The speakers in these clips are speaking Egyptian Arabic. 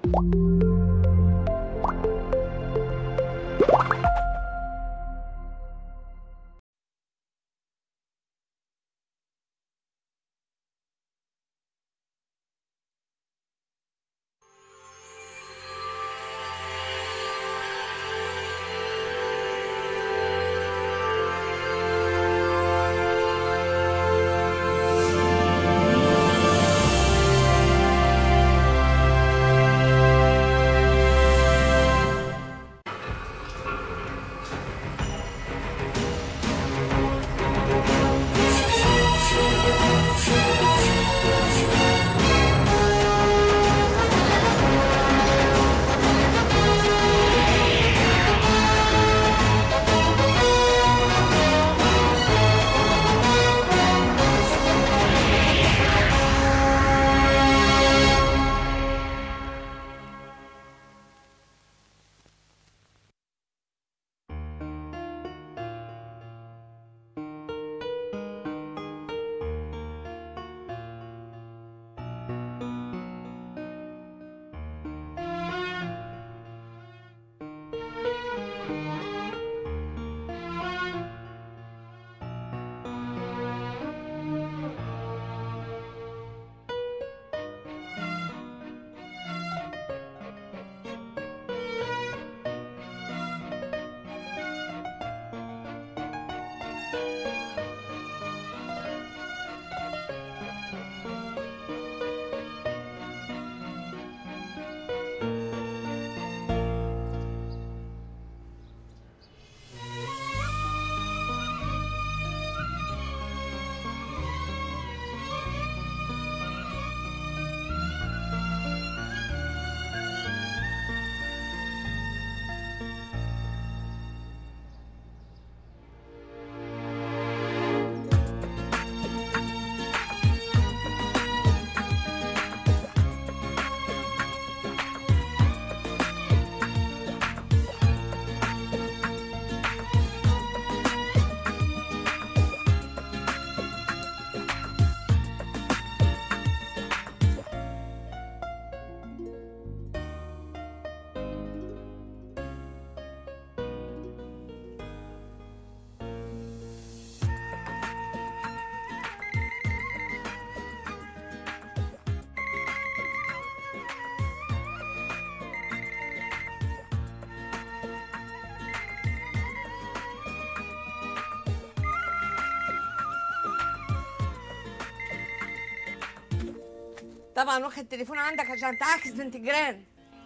طبعا واخد التليفون عندك عشان تعاكس بنت الجيران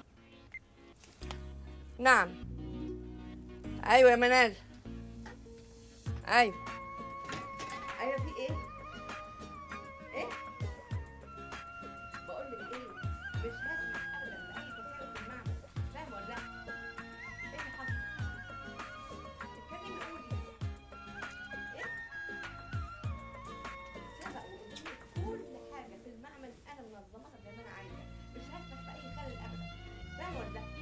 نعم ايوه يا منال ايوه ايوه في ايه ايه بقول لك ايه مش هسمح ابدا باي تساؤل في المعمل فاهم ولا لا ايه اللي حصل اتكلمي قولي ايه سبق وقلت لك كل حاجه في المعمل انا منظمها زي ما انا عايزه مش هسمح باي خلل ابدا فاهم ولا لا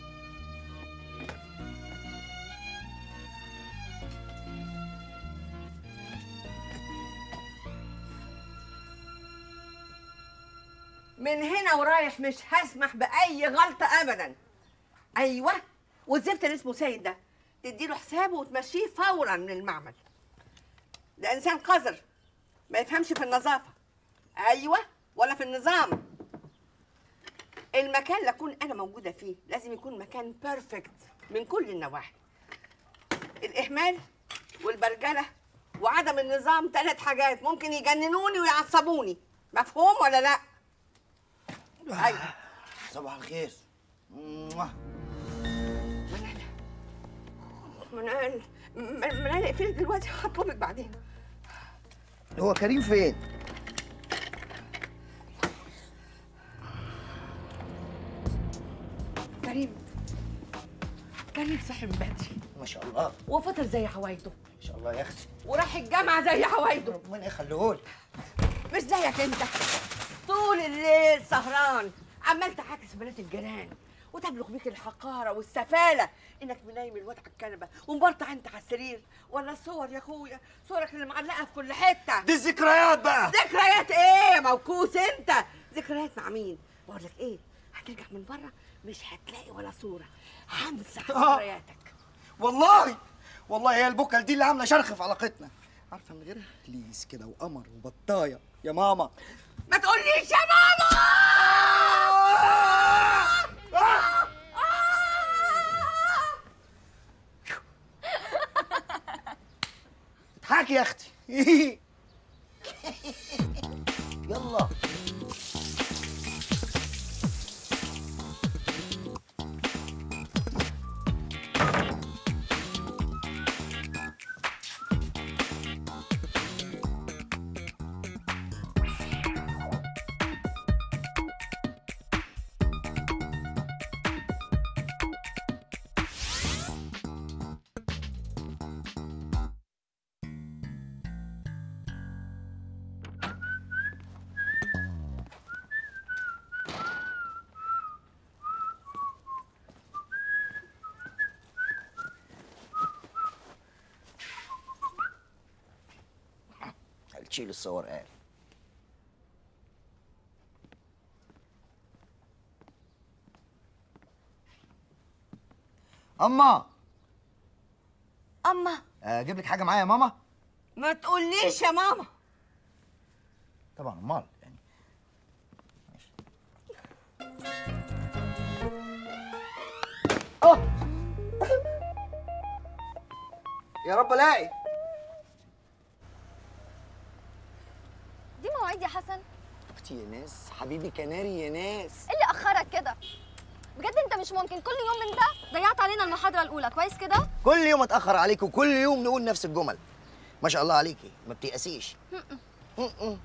من هنا ورايح مش هسمح باي غلطه ابدا ايوه والزفت اللي اسمه سيد ده تديله حسابه وتمشيه فورا من المعمل ده انسان قذر ما يفهمش في النظافه ايوه ولا في النظام المكان اللي اكون انا موجوده فيه لازم يكون مكان بيرفكت من كل النواحي الاهمال والبرجله وعدم النظام ثلاث حاجات ممكن يجننوني ويعصبوني مفهوم ولا لا ايوه صباح الخير موah. منال م- منال اقفلي دلوقتي هطلبك بعدين هو كريم فين؟ كريم كريم صحي من بدري ما شاء الله وفطر زي حوايده ما شاء الله يا اختي وراح الجامعه زي حوايده ربنا يخليهولك مش زيك انت طول الليل سهران عمال تعاكس بنات الجيران وتبلغ بيك الحقاره والسفاله انك منايم الواد على الكنبه ومبرطع انت على السرير ولا الصور يا اخويا صورك اللي معلقه في كل حته دي الذكريات بقى ذكريات ايه موكوس انت ذكريات مع مين بقول لك ايه هترجع من بره مش هتلاقي ولا صوره همسح آه. ذكرياتك والله والله هي البكل دي اللي عامله شرخ في علاقتنا عارفه من غيرها ليس كده وقمر وبطايه يا ماما ما تقوليش يا ماما اضحكي يا اختي يلا تشيل الصور قال اما اما اجيب لك حاجه معايا يا ماما ما تقوليش يا ماما طبعا امال يعني ماشي اه يا رب الاقي دي مواعيد يا حسن اختي يا ناس حبيبي كناري يا ناس ايه اللي اخرك كده بجد انت مش ممكن كل يوم انت ضيعت علينا المحاضره الاولى كويس كده كل يوم اتاخر عليك وكل يوم نقول نفس الجمل ما شاء الله عليكي ما بتيأسيش م-م.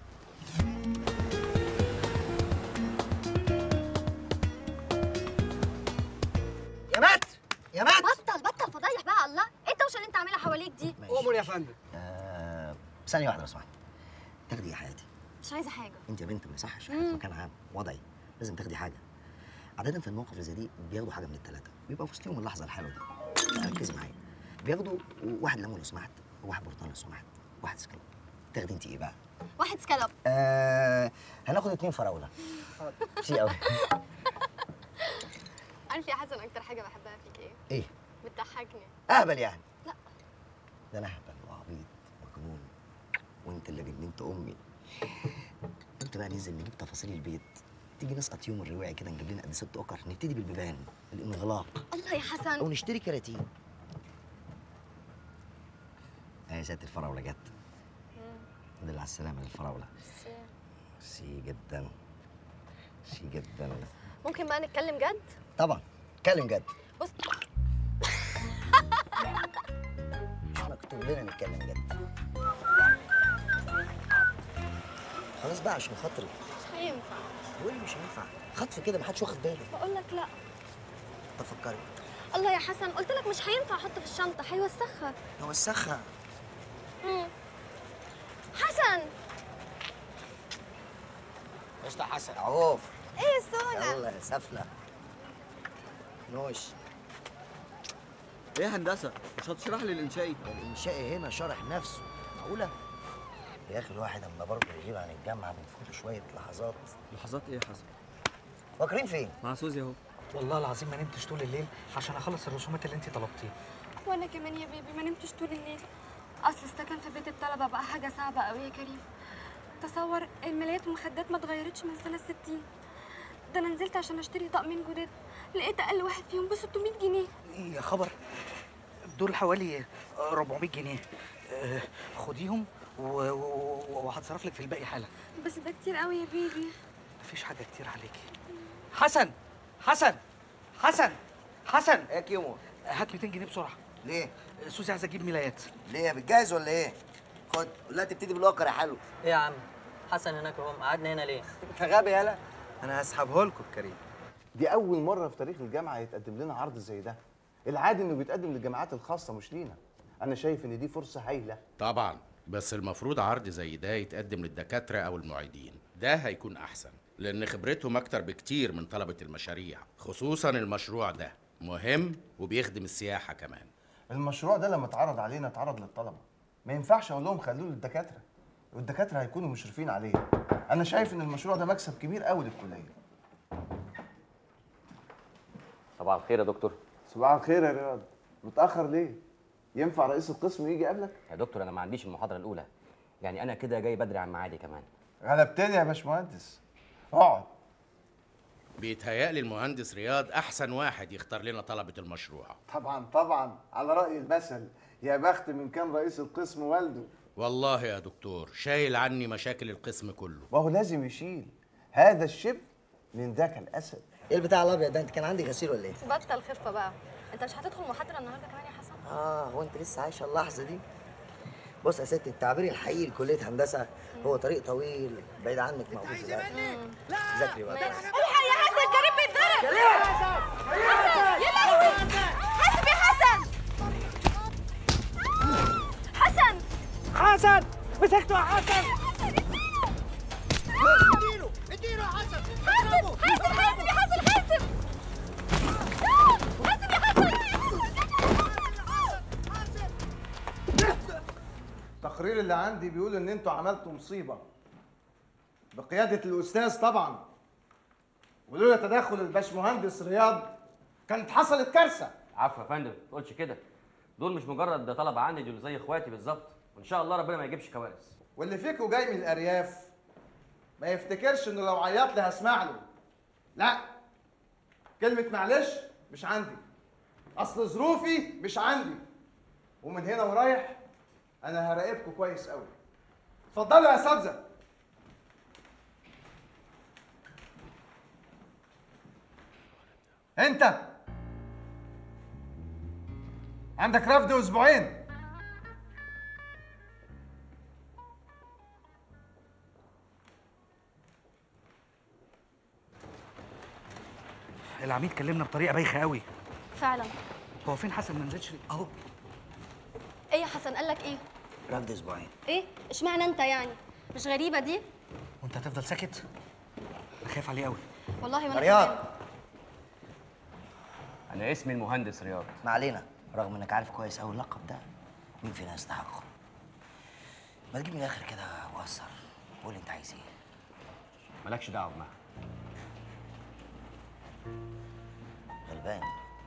يا مات يا مات بطل بطل فضايح بقى الله ايه الدوشه اللي انت عاملها حواليك دي أمر يا فندم آه، ثانية واحدة لو سمحت تاخدي يا حياتي مش عايزه حاجه انت يا بنت ما يصحش حاجة في مكان عام وضعي لازم تاخدي حاجة عادة في المواقف اللي زي دي بياخدوا حاجة من الثلاثة بيبقى في وسطهم اللحظة الحلوة دي ركزي معايا بياخدوا واحد ليمون لو سمحت وواحد برتقال لو سمحت واحد سكالوب تاخدي انت ايه بقى؟ واحد سكالوب آه هناخد اتنين فراولة ميرسي قوي عارف يا حسن اكتر حاجه بحبها فيك ايه ايه؟ بتضحكني اهبل يعني لا. ده انا اهبل وعبيط مجنون وانت اللي جننت امي انت بقى ننزل نجيب تفاصيل البيت تيجي نسقط يوم الرواعي كده نجيب لنا قد ست اكر نبتدي بالبيبان الانغلاق الله يا او حسن نشتري كراتين يا ساتر الفراوله جت الحمد لله على السلامه للفراوله سي جدا سي جدا ممكن بقى نتكلم جد طبعا اتكلم جد بص مش مكتوب لنا نتكلم جد خلاص بقى عشان خاطري مش هينفع هو اللي مش هينفع خطف كده ما حدش واخد باله بقول لك لا تفكري الله يا حسن قلت لك مش هينفع احط في الشنطه هيوسخها نوسخها مم. حسن قشطة حسن عوف ايه السونا يلا يا سفلة نوش ايه يا هندسه مش هتشرح لي الانشائي الإنشائي هنا شرح نفسه معقولة؟ يا أخي الواحد أما برضه يغيب عن الجامعة بنفوت شوية لحظات لحظات ايه يا حسن فاكرين فين؟ مع سوزي اهو والله العظيم ما نمتش طول الليل عشان اخلص الرسومات اللي انت طلبتيها وانا كمان يا بيبي ما نمتش طول الليل اصل السكن في بيت الطلبه بقى حاجه صعبه قوي يا كريم تصور الملايات والمخدات ما اتغيرتش من سنه 60 ده انا نزلت عشان اشتري طقمين جداد لقيت اقل واحد فيهم ب 600 جنيه يا خبر دول حوالي 400 جنيه آه، خديهم و- و- و- وهتصرف لك في الباقي حالا بس ده كتير قوي يا بيبي مفيش حاجه كتير عليكي حسن حسن حسن حسن إيه يا كيمو؟ هات 200 جنيه بسرعه ليه؟ آه، سوزي عايزه اجيب ملايات ليه بتجهز ولا إيه؟ خد لا تبتدي بالواقع يا حلو ايه يا عم حسن هناك اهو قعدنا هنا ليه انت غبي يالا انا هسحبه لكم بكريم دي أول مرة في تاريخ الجامعة يتقدم لنا عرض زي ده. العادي إنه بيتقدم للجامعات الخاصة مش لينا. أنا شايف إن دي فرصة هايلة. طبعا بس المفروض عرض زي ده يتقدم للدكاترة أو المعيدين ده هيكون أحسن لأن خبرتهم أكتر بكتير من طلبة المشاريع خصوصا المشروع ده مهم وبيخدم السياحة كمان المشروع ده لما اتعرض علينا اتعرض للطلبة. ما ينفعش أقول لهم خلوه للدكاترة. والدكاترة هيكونوا مشرفين عليه. أنا شايف إن المشروع ده مكسب كبير قوي للكلية. صباح الخير يا دكتور صباح الخير يا رياض متاخر ليه ينفع رئيس القسم يجي قبلك يا دكتور انا ما عنديش المحاضره الاولى يعني انا كده جاي بدري عن ميعادي كمان غلبتني يا باشمهندس اقعد بيتهيألي المهندس رياض أحسن واحد يختار لنا طلبة المشروع طبعا طبعا على راي المثل يا بخت من كان رئيس القسم والده والله يا دكتور شايل عني مشاكل القسم كله ما هو لازم يشيل هذا الشبل من ذاك الاسد ايه البتاع الابيض ده انت كان عندي غسيل ولا ايه؟ بطل خفه بقى انت مش هتدخل محاضره النهارده كمان يا حسن اه هو انت لسه عايشه اللحظه دي بص يا ستي التعبير الحقيقي لكليه هندسه هو طريق طويل بعيد عنك مقبول ذاكري بقى كويس. الحق يا حسن كريم بيتضرب حسن يا لهوي حاسب يا حسن حسن حسن مسكته يا حسن حاسب حاسب حاسب يا حسن حاسب حاسب يا حسن التقرير اللي عندي بيقول ان انتوا عملتوا مصيبه بقياده الاستاذ طبعا ولولا تدخل الباشمهندس رياض كانت حصلت كارثه عفوا يا فندم ما تقولش كده دول مش مجرد طلبه عندي دول زي اخواتي بالظبط وان شاء الله ربنا ما يجيبش كوارث واللي فيكوا جاي من الارياف ما يفتكرش انه لو عيط لي هسمع له لا كلمه معلش مش عندي اصل ظروفي مش عندي ومن هنا ورايح انا هراقبكم كويس قوي اتفضلوا يا اساتذه انت عندك رفض اسبوعين العميد كلمنا بطريقه بايخه قوي فعلا هو فين حسن ما نزلش ليه؟ اهو ايه يا حسن قال لك ايه رفض اسبوعين ايه اشمعنى انت يعني مش غريبه دي وانت هتفضل ساكت انا خايف عليه قوي والله وانا رياض كمان. انا اسمي المهندس رياض ما علينا رغم انك عارف كويس قوي اللقب ده مين فينا يستحقه ما تجيب من الاخر كده وقصر قول انت عايز ايه مالكش دعوه بمها غلبان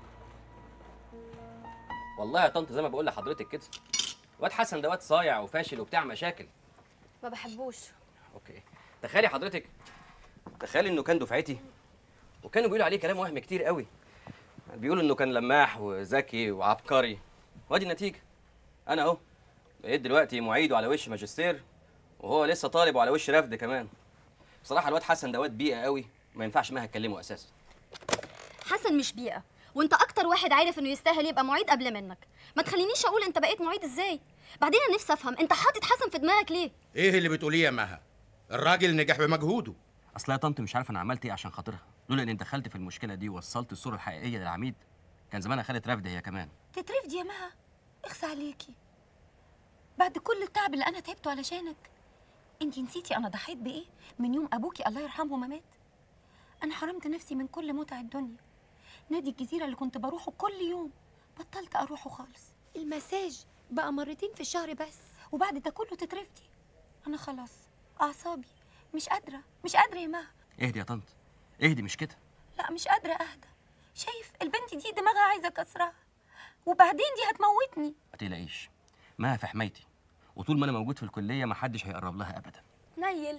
والله يا طنط زي ما بقول لحضرتك كده واد حسن ده واد صايع وفاشل وبتاع مشاكل ما بحبوش اوكي تخيلي حضرتك تخيلي انه كان دفعتي وكانوا بيقولوا عليه كلام وهم كتير قوي بيقولوا انه كان لماح وذكي وعبقري وادي النتيجه انا اهو بقيت دلوقتي معيد وعلى وش ماجستير وهو لسه طالب وعلى وش رفد كمان بصراحه الواد حسن ده واد بيئه قوي ما ينفعش ما هتكلمه اساسا حسن مش بيئه وانت اكتر واحد عارف انه يستاهل يبقى معيد قبل منك ما تخلينيش اقول انت بقيت معيد ازاي بعدين انا نفسي افهم انت حاطط حسن في دماغك ليه إيه اللي بتقوليه يا مها الراجل نجح بمجهوده اصل يا طنط مش عارف انا عملت ايه عشان خاطرها لولا اني دخلت في المشكله دي ووصلت الصوره الحقيقيه للعميد كان زمانها خدت رفد هي كمان تترفدي يا مها اخسى عليكي بعد كل التعب اللي انا تعبته علشانك انتي نسيتي انا ضحيت بايه من يوم ابوكي الله يرحمه ما مات انا حرمت نفسي من كل متع الدنيا نادي الجزيره اللي كنت بروحه كل يوم بطلت اروحه خالص المساج بقى مرتين في الشهر بس وبعد ده كله تترفدي انا خلاص اعصابي مش قادره مش قادره يا مها اهدي يا طنط اهدي مش كده لا مش قادره اهدى شايف البنت دي دماغها عايزه كسرها وبعدين دي هتموتني ما تقلقيش ما في حمايتي وطول ما انا موجود في الكليه ما حدش هيقرب لها ابدا نيل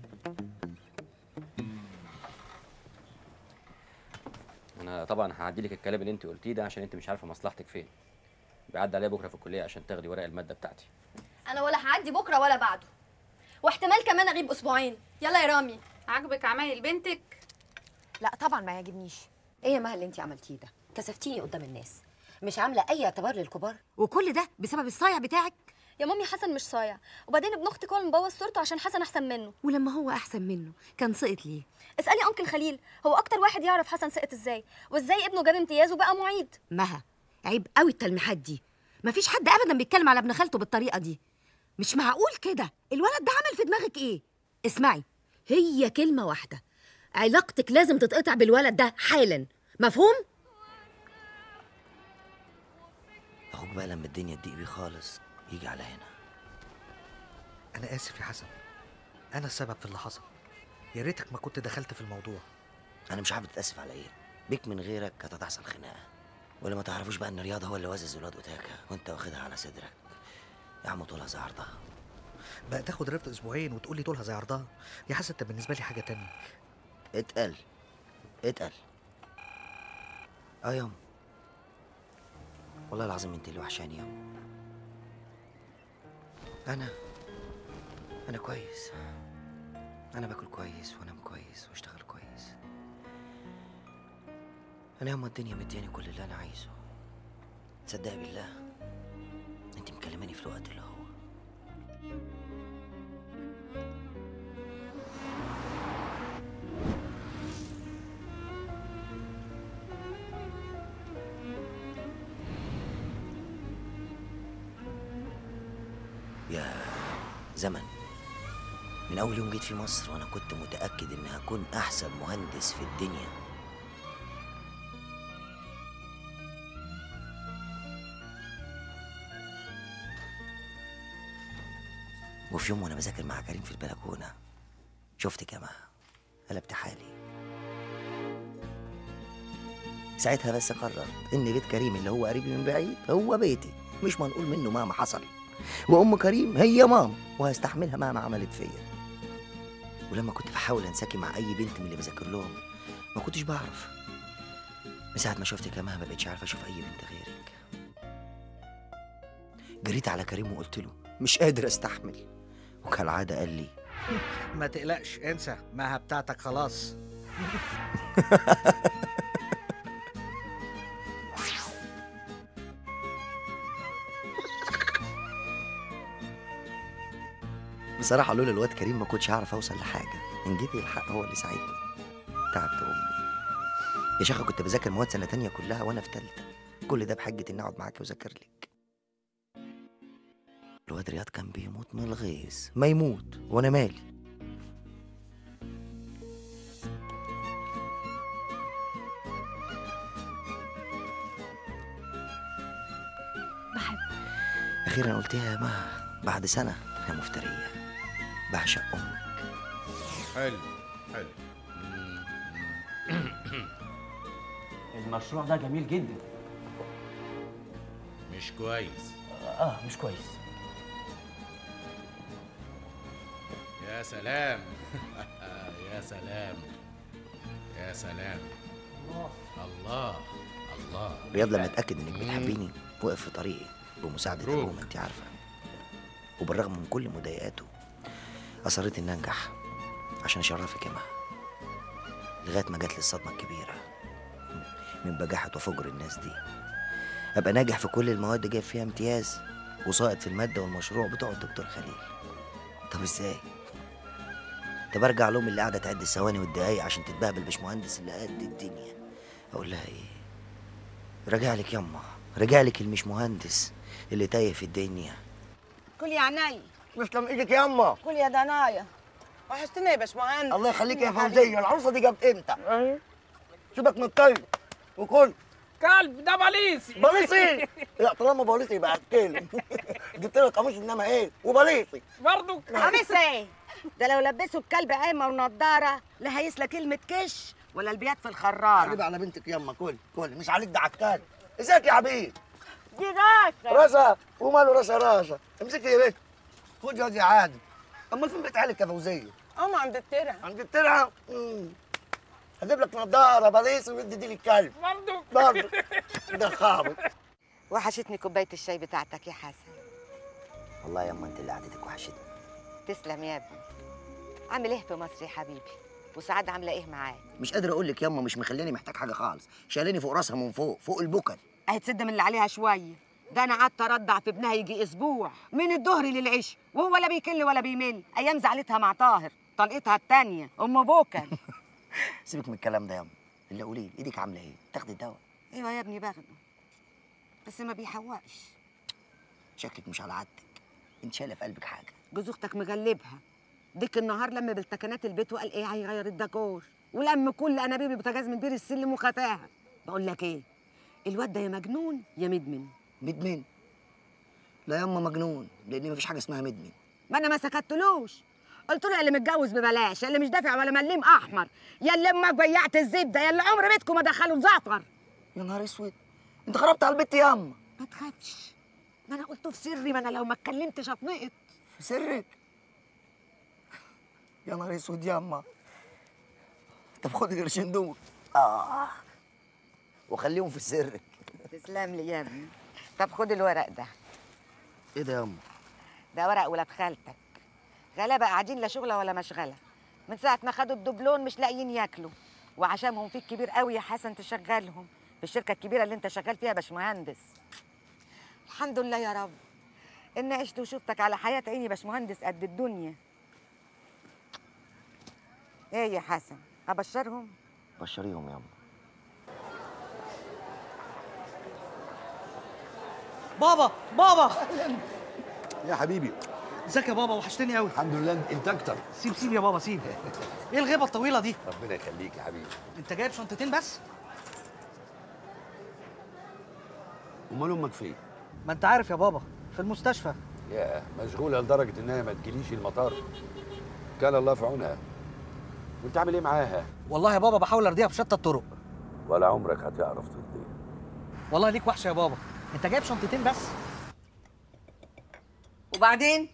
انا طبعا هعدي لك الكلام اللي انت قلتيه ده عشان انت مش عارفه مصلحتك فين بيعدي عليا بكره في الكليه عشان تاخدي ورق الماده بتاعتي انا ولا هعدي بكره ولا بعده واحتمال كمان اغيب اسبوعين يلا يا رامي عاجبك عمايل بنتك لا طبعا ما يعجبنيش ايه يا مها اللي انت عملتيه ده كسفتيني قدام الناس مش عامله اي اعتبار للكبار وكل ده بسبب الصايع بتاعك يا مامي حسن مش صايع وبعدين ابن اختك هو اللي مبوظ صورته عشان حسن احسن منه ولما هو احسن منه كان سقط ليه اسالي انكل خليل هو اكتر واحد يعرف حسن سقط ازاي وازاي ابنه جاب امتياز وبقى معيد مها عيب قوي التلميحات دي مفيش حد ابدا بيتكلم على ابن خالته بالطريقه دي مش معقول كده الولد ده عمل في دماغك ايه اسمعي هي كلمه واحده علاقتك لازم تتقطع بالولد ده حالا مفهوم اخوك بقى لما الدنيا تضيق بيه خالص يجي على هنا انا اسف يا حسن انا السبب في اللي حصل يا ريتك ما كنت دخلت في الموضوع انا مش عارف اتاسف على ايه بيك من غيرك كانت هتحصل خناقه ولا ما تعرفوش بقى ان رياض هو اللي وزز الواد وتاكا وانت واخدها على صدرك يا عم طولها زي عرضها بقى تاخد رفض اسبوعين وتقول لي طولها زي عرضها يا حسن انت بالنسبه لي حاجه تانية اتقل اتقل اه ياما والله العظيم انت اللي وحشاني ياما انا انا كويس انا باكل كويس وانام كويس واشتغل كويس انا ياما الدنيا مدياني كل اللي انا عايزه تصدقي بالله انت مكلماني في الوقت اللي هو يا زمن من أول يوم جيت في مصر وأنا كنت متأكد إني هكون أحسن مهندس في الدنيا وفي يوم وأنا بذاكر مع كريم في البلكونة شفتك يا مها قلبت حالي ساعتها بس قررت إن بيت كريم اللي هو قريبي من بعيد هو بيتي مش منقول منه مهما حصل وام كريم هي ماما وهستحملها مهما عملت فيا ولما كنت بحاول انساكي مع اي بنت من اللي بذاكر لهم ما كنتش بعرف من ساعه ما شفتك يا ماما ما بقتش عارف اشوف اي بنت غيرك جريت على كريم وقلت له مش قادر استحمل وكالعاده قال لي ما تقلقش انسى مها بتاعتك خلاص بصراحه لولا الواد كريم ما كنتش هعرف اوصل لحاجه ان جيت الحق هو اللي ساعدني تعبت امي يا شيخه كنت بذاكر مواد سنه تانية كلها وانا في تالتة كل ده بحجه اني اقعد معاكي واذاكر لك الواد رياض كان بيموت من الغيظ ما يموت وانا مالي بحب اخيرا قلتها يا ما بعد سنه يا مفتريه بعشق امك حلو حلو المشروع ده جميل جدا مش كويس اه مش كويس يا سلام يا سلام يا سلام الله الله رياض لما اتاكد انك بتحبيني وقف في طريقي بمساعده مبروك. ابوه ما انت عارفه وبالرغم من كل مضايقاته اصريت اني انجح عشان اشرفك يا مها لغايه ما جات لي الصدمه الكبيره من بجاحه وفجر الناس دي ابقى ناجح في كل المواد جايب فيها امتياز وساقط في الماده والمشروع بتوع الدكتور خليل طب ازاي طب ارجع لهم اللي قاعده تعد الثواني والدقايق عشان تتبهبل باشمهندس اللي قد الدنيا اقول لها ايه راجع لك يما راجع لك اللي مش مهندس اللي تايه في الدنيا كل يا عيني تسلم ايدك ياما كل يا دنايا وحشتني يا باشمهندس الله يخليك يا حبيبي. فوزيه العروسه دي جت امتى؟ سيبك من الكلب وكل كلب ده بليسي بليسي لا طالما بليسي يبقى هتكلم جبت لك قميص انما ايه وبليسي برضو قميص ايه ده لو لبسوا الكلب قايمه ونضاره لا هيسلى كلمه كش ولا البيات في الخراره حبيبي على بنتك ياما كل كل مش عليك ده عكاد ازيك يا عبيد دي راسه رشا وماله رشا رشا امسكي يا بنت خد يا دي عادي امال فين بيت عيالك يا فوزيه؟ ام عند الترع عند الترعه مم. هجيب لك نضاره بليسي وادي دي للكلب برضو برضه ده خابط وحشتني كوبايه الشاي بتاعتك يا حسن والله ياما انت اللي قعدتك وحشتني تسلم يا ابني عامل ايه في مصر يا حبيبي وسعاد عامله ايه معاك مش قادر اقول لك ياما مش مخليني محتاج حاجه خالص شايلاني فوق راسها من فوق فوق البكر اهي تسد من اللي عليها شويه ده انا قعدت ارضع في ابنها يجي اسبوع من الظهر للعشاء وهو لا بيكل ولا بيمل ايام زعلتها مع طاهر طلقتها التانية ام بوكا سيبك من الكلام ده ياما اللي قولي لي ايدك عامله ايه تاخدي الدواء ايوه يا ابني باخده بس ما بيحوقش شكلك مش على عادتك انت شايله في قلبك حاجه جوز اختك مغلبها ديك النهار لما بالتكنات البيت وقال ايه هيغير الديكور ولم كل انابيب البوتاجاز من بير السلم وخفاها بقول لك ايه الواد ده يا مجنون يا مدمن مدمن لا ياما مجنون لان مفيش حاجه اسمها مدمن ما انا ما سكتلوش قلت له يا اللي متجوز ببلاش يا اللي مش دافع ولا مليم احمر يا اللي امك بيعت الزبده يا اللي عمر بيتكم ما دخلوا زعتر يا نهار اسود انت خربت على البيت ياما ما تخافش ما انا قلته في سري ما انا لو ما اتكلمتش هتنقط في سرك يا نهار اسود ياما طب خد القرشين دول اه وخليهم في سرك تسلم لي يا ابني طب خد الورق ده ايه ده ياما ده ورق ولاد خالتك غلابه قاعدين لا شغله ولا مشغله من ساعه ما خدوا الدبلون مش لاقيين ياكلوا وعشانهم فيك كبير قوي يا حسن تشغلهم في الشركه الكبيره اللي انت شغال فيها يا باشمهندس الحمد لله يا رب ان عشت وشفتك على حياه عيني باشمهندس قد الدنيا ايه يا حسن ابشرهم بشريهم ياما بابا بابا يا حبيبي ازيك يا بابا وحشتني قوي الحمد لله انت اكتر سيب سيب يا بابا سيب ايه الغيبه الطويله دي ربنا يخليك يا حبيبي انت جايب شنطتين بس امال امك فين ما انت عارف يا بابا في المستشفى يا مشغوله لدرجه انها ما تجيليش المطار كان الله في عونها وانت عامل ايه معاها والله يا بابا بحاول ارضيها بشتى الطرق ولا عمرك هتعرف ترضيها والله ليك وحشه يا بابا انت جايب شنطتين بس وبعدين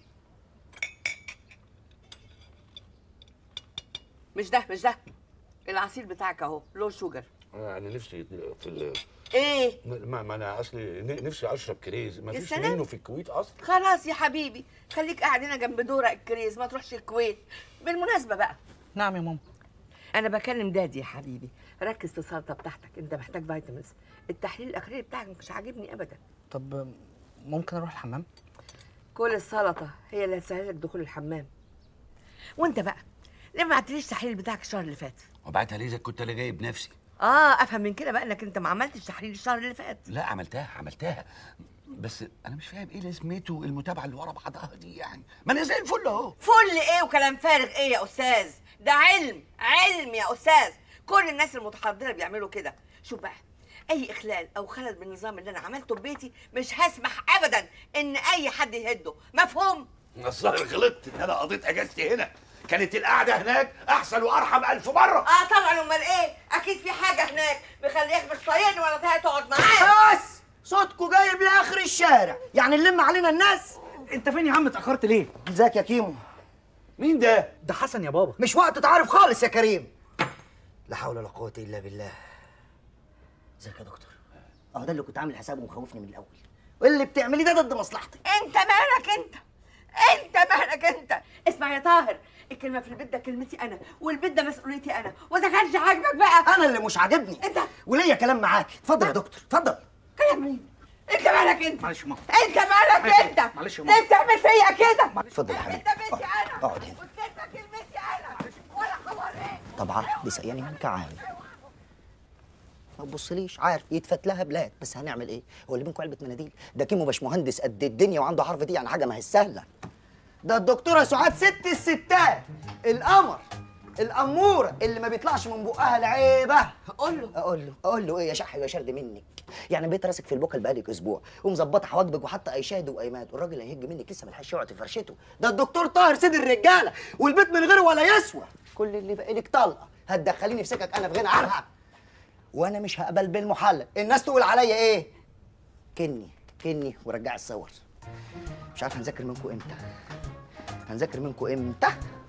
مش ده مش ده العصير بتاعك اهو لو شوجر انا نفسي في ال... ايه ما, ما انا اصلي ن- نفسي اشرب كريز ما يا فيش سلام. منه في الكويت اصلا خلاص يا حبيبي خليك قاعد هنا جنب دورق الكريز ما تروحش الكويت بالمناسبه بقى نعم يا ماما انا بكلم دادي يا حبيبي ركز في السلطه بتاعتك انت محتاج فيتامينز التحليل الاخير بتاعك مش عاجبني ابدا طب ممكن اروح الحمام كل السلطه هي اللي هتسهل لك دخول الحمام وانت بقى ليه ما بعتليش التحليل بتاعك الشهر اللي فات وبعتها ليه إذا كنت انا جايب نفسي اه افهم من كده بقى انك انت ما عملتش تحليل الشهر اللي فات لا عملتها عملتها بس انا مش فاهم ايه لازمته المتابعه اللي ورا بعضها دي يعني ما انا زي الفل اهو فل ايه وكلام فارغ ايه يا استاذ ده علم علم يا استاذ كل الناس المتحضره بيعملوا كده شوف بقى اي اخلال او خلل بالنظام اللي انا عملته في بيتي مش هسمح ابدا ان اي حد يهده مفهوم الظاهر غلطت ان انا قضيت اجازتي هنا كانت القعده هناك احسن وارحم الف مره اه طبعا امال ايه اكيد في حاجه هناك مخليك مش طايقني ولا طايق تقعد معايا بس صوتكوا جايب لاخر الشارع يعني نلم علينا الناس انت فين يا عم اتاخرت ليه ازيك يا كيمو مين ده ده حسن يا بابا مش وقت تعرف خالص يا كريم لا حول ولا قوه الا بالله ازيك يا دكتور اه ده اللي كنت عامل حسابه ومخوفني من الاول واللي بتعمليه ده ضد مصلحتي انت مالك انت انت مالك انت اسمع يا طاهر الكلمه في البيت ده كلمتي انا والبيت ده مسؤوليتي انا واذا كانش عاجبك بقى انا اللي مش عاجبني انت وليا كلام معاك اتفضل يا دكتور اتفضل كلام مين انت مالك انت معلش يا ماما انت مالك معلش يا انت ماما. معلش يا ماما. ليه بتعمل فيا كده اتفضل يا حبيبي انت بنتي انا اقعد هنا والكلمه كلمتي انا ولا خبر ايه طبعا بيسألني منك عامل ما تبصليش عارف يتفت لها بلاد بس هنعمل ايه هو اللي بينكم علبه مناديل ده كيمو باش مهندس قد الدنيا وعنده حرف دي يعني حاجه ما هي سهله ده الدكتوره سعاد ست الستات القمر الاموره اللي ما بيطلعش من بقها العيبه قول له اقول له اقول له ايه يا شح يا شرد منك يعني بقيت راسك في البوكل بقالك اسبوع ومظبطه حواجبك وحاطه اي شاهد وايمات والراجل هيهج منك لسه ملحقش يقعد في فرشته ده الدكتور طاهر سيد الرجاله والبيت من غيره ولا يسوى كل اللي باقي لك طلقه هتدخليني في سكك انا في غنى عنها وانا مش هقبل بالمحلل الناس تقول عليا ايه كني كني ورجع الصور مش عارف هنذاكر منكم امتى هنذاكر منكم امتى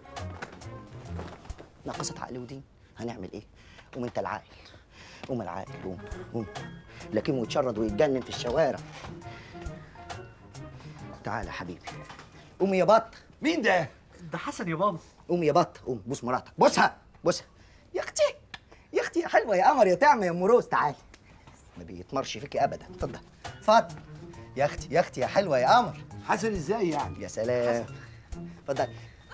ناقصة عقل ودين هنعمل ايه قوم انت العاقل قوم العاقل قوم قوم لكن يتشرد ويتجنن في الشوارع تعالى يا حبيبي قوم يا بط مين ده ده حسن يا بابا قوم يا بط قوم بوس مراتك بوسها بوسها يا اختي يا اختي يا حلوه يا قمر يا طعمه يا ام روز تعالي ما بيتمرش فيكي ابدا اتفضل اتفضل يا اختي يا اختي يا حلوه يا قمر حسن ازاي يعني يا سلام اتفضل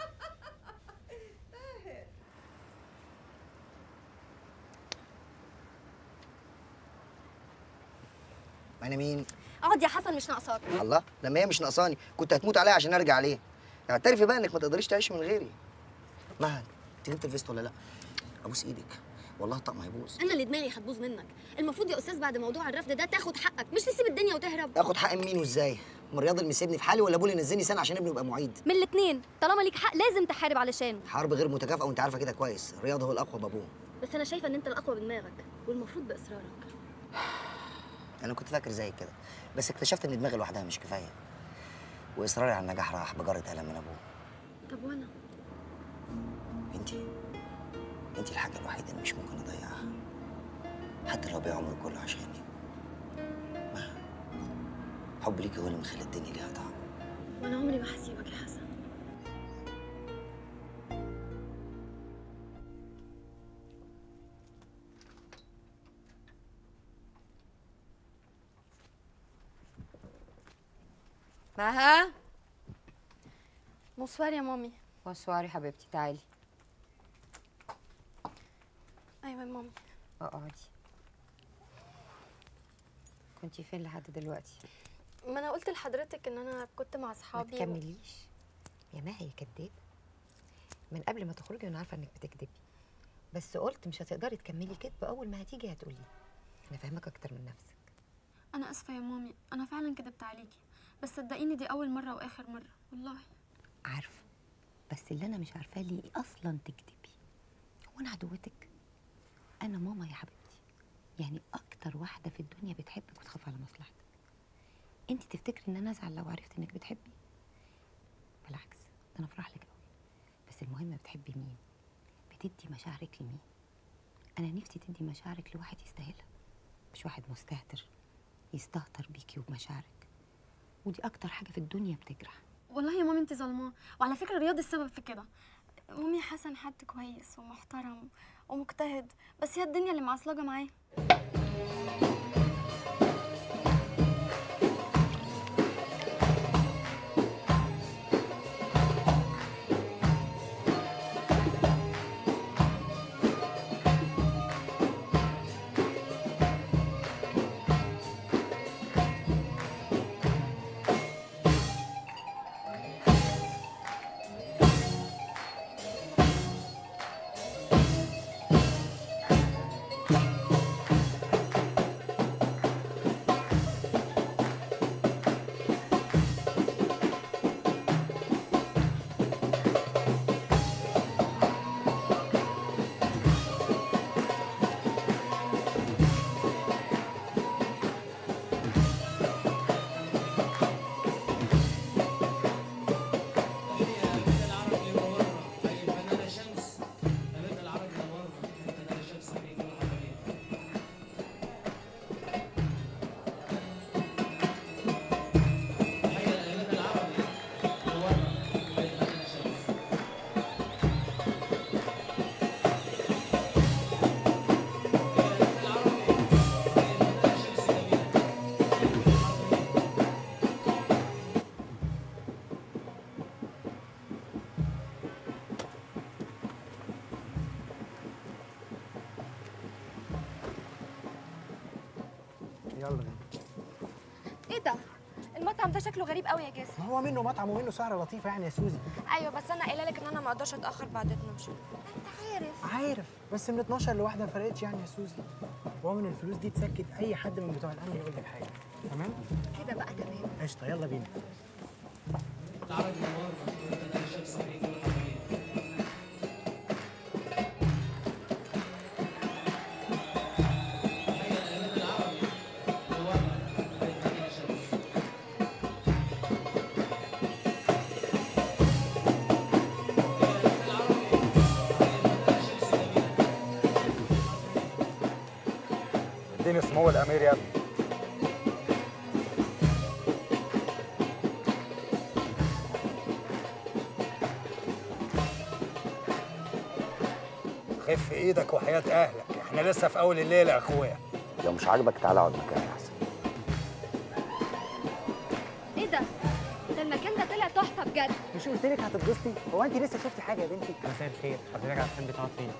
انا مين اقعد يا حسن مش ناقصاك الله لما هي مش ناقصاني كنت هتموت عليها عشان ارجع عليه اعترفي بقى انك ما تقدريش تعيشي من غيري ما انت جبت الفيست ولا لا ابوس ايدك والله الطقم هيبوظ انا اللي دماغي هتبوظ منك المفروض يا استاذ بعد موضوع الرفض ده تاخد حقك مش تسيب الدنيا وتهرب اخد حق مين وازاي من رياض اللي مسيبني في حالي ولا ابوه اللي نزلني سنه عشان ابني يبقى معيد من الاثنين طالما ليك حق لازم تحارب علشانه حرب غير متكافئه وانت عارفه كده كويس رياض هو الاقوى بابوه بس انا شايفه ان انت الاقوى بدماغك والمفروض باصرارك انا كنت فاكر زي كده بس اكتشفت ان دماغي لوحدها مش كفايه واصراري على النجاح راح بجره قلم من ابوه طب وانا انتي انتي الحاجه الوحيده اللي مش ممكن اضيعها حتى لو بيع عمري كله عشاني ما حب ليكي هو اللي مخلي الدنيا ليها طعم وانا عمري ما هسيبك يا حسن مها بونسوار يا مامي بونسوار يا حبيبتي تعالي ايوه يا مامي اقعدي كنتي فين لحد دلوقتي ما انا قلت لحضرتك ان انا كنت مع ما اصحابي تكمليش يا ما هي كدابه من قبل ما تخرجي وانا عارفه انك بتكدبي بس قلت مش هتقدري تكملي كدب اول ما هتيجي هتقولي انا فاهمك اكتر من نفسك انا اسفه يا مامي انا فعلا كدبت عليكي بس صدقيني دي اول مره واخر مره والله عارفه بس اللي انا مش عارفاه ليه اصلا تكدبي هو انا عدوتك انا ماما يا حبيبتي يعني اكتر واحده في الدنيا بتحبك وتخاف على مصلحتك انت تفتكري ان انا ازعل لو عرفت انك بتحبي بالعكس ده انا افرح لك قوي بس المهم بتحبي مين بتدي مشاعرك لمين انا نفسي تدي مشاعرك لواحد يستاهلها مش واحد مستهتر يستهتر بيكي وبمشاعرك ودي اكتر حاجه في الدنيا بتجرح والله يا مامي انت ظلماه وعلى فكره رياض السبب في كده مامي حسن حد كويس ومحترم ومجتهد بس هي الدنيا اللي معصلجه معاه يلا بينا ايه ده المطعم ده شكله غريب قوي يا جاسم ما هو منه مطعم ومنه سهره لطيفه يعني يا سوزي ايوه بس انا قايله لك ان انا ما اقدرش اتاخر بعد 12 انت عارف عارف بس من 12 لواحده ما فرقتش يعني يا سوزي ومن الفلوس دي تسكت اي حد من بتوع الامن يقول لك حاجه تمام كده بقى تمام قشطه يلا بينا اديني سمو الامير يا ابني خف ايدك وحياة اهلك احنا لسه في اول الليل يا اخويا لو مش عاجبك تعالى اقعد مكاني احسن ايه ده ده المكان ده طلع تحفه بجد مش قلت لك هتتبسطي هو انت لسه شفتي حاجه يا بنتي مساء الخير حضرتك هتحبي تقعد فين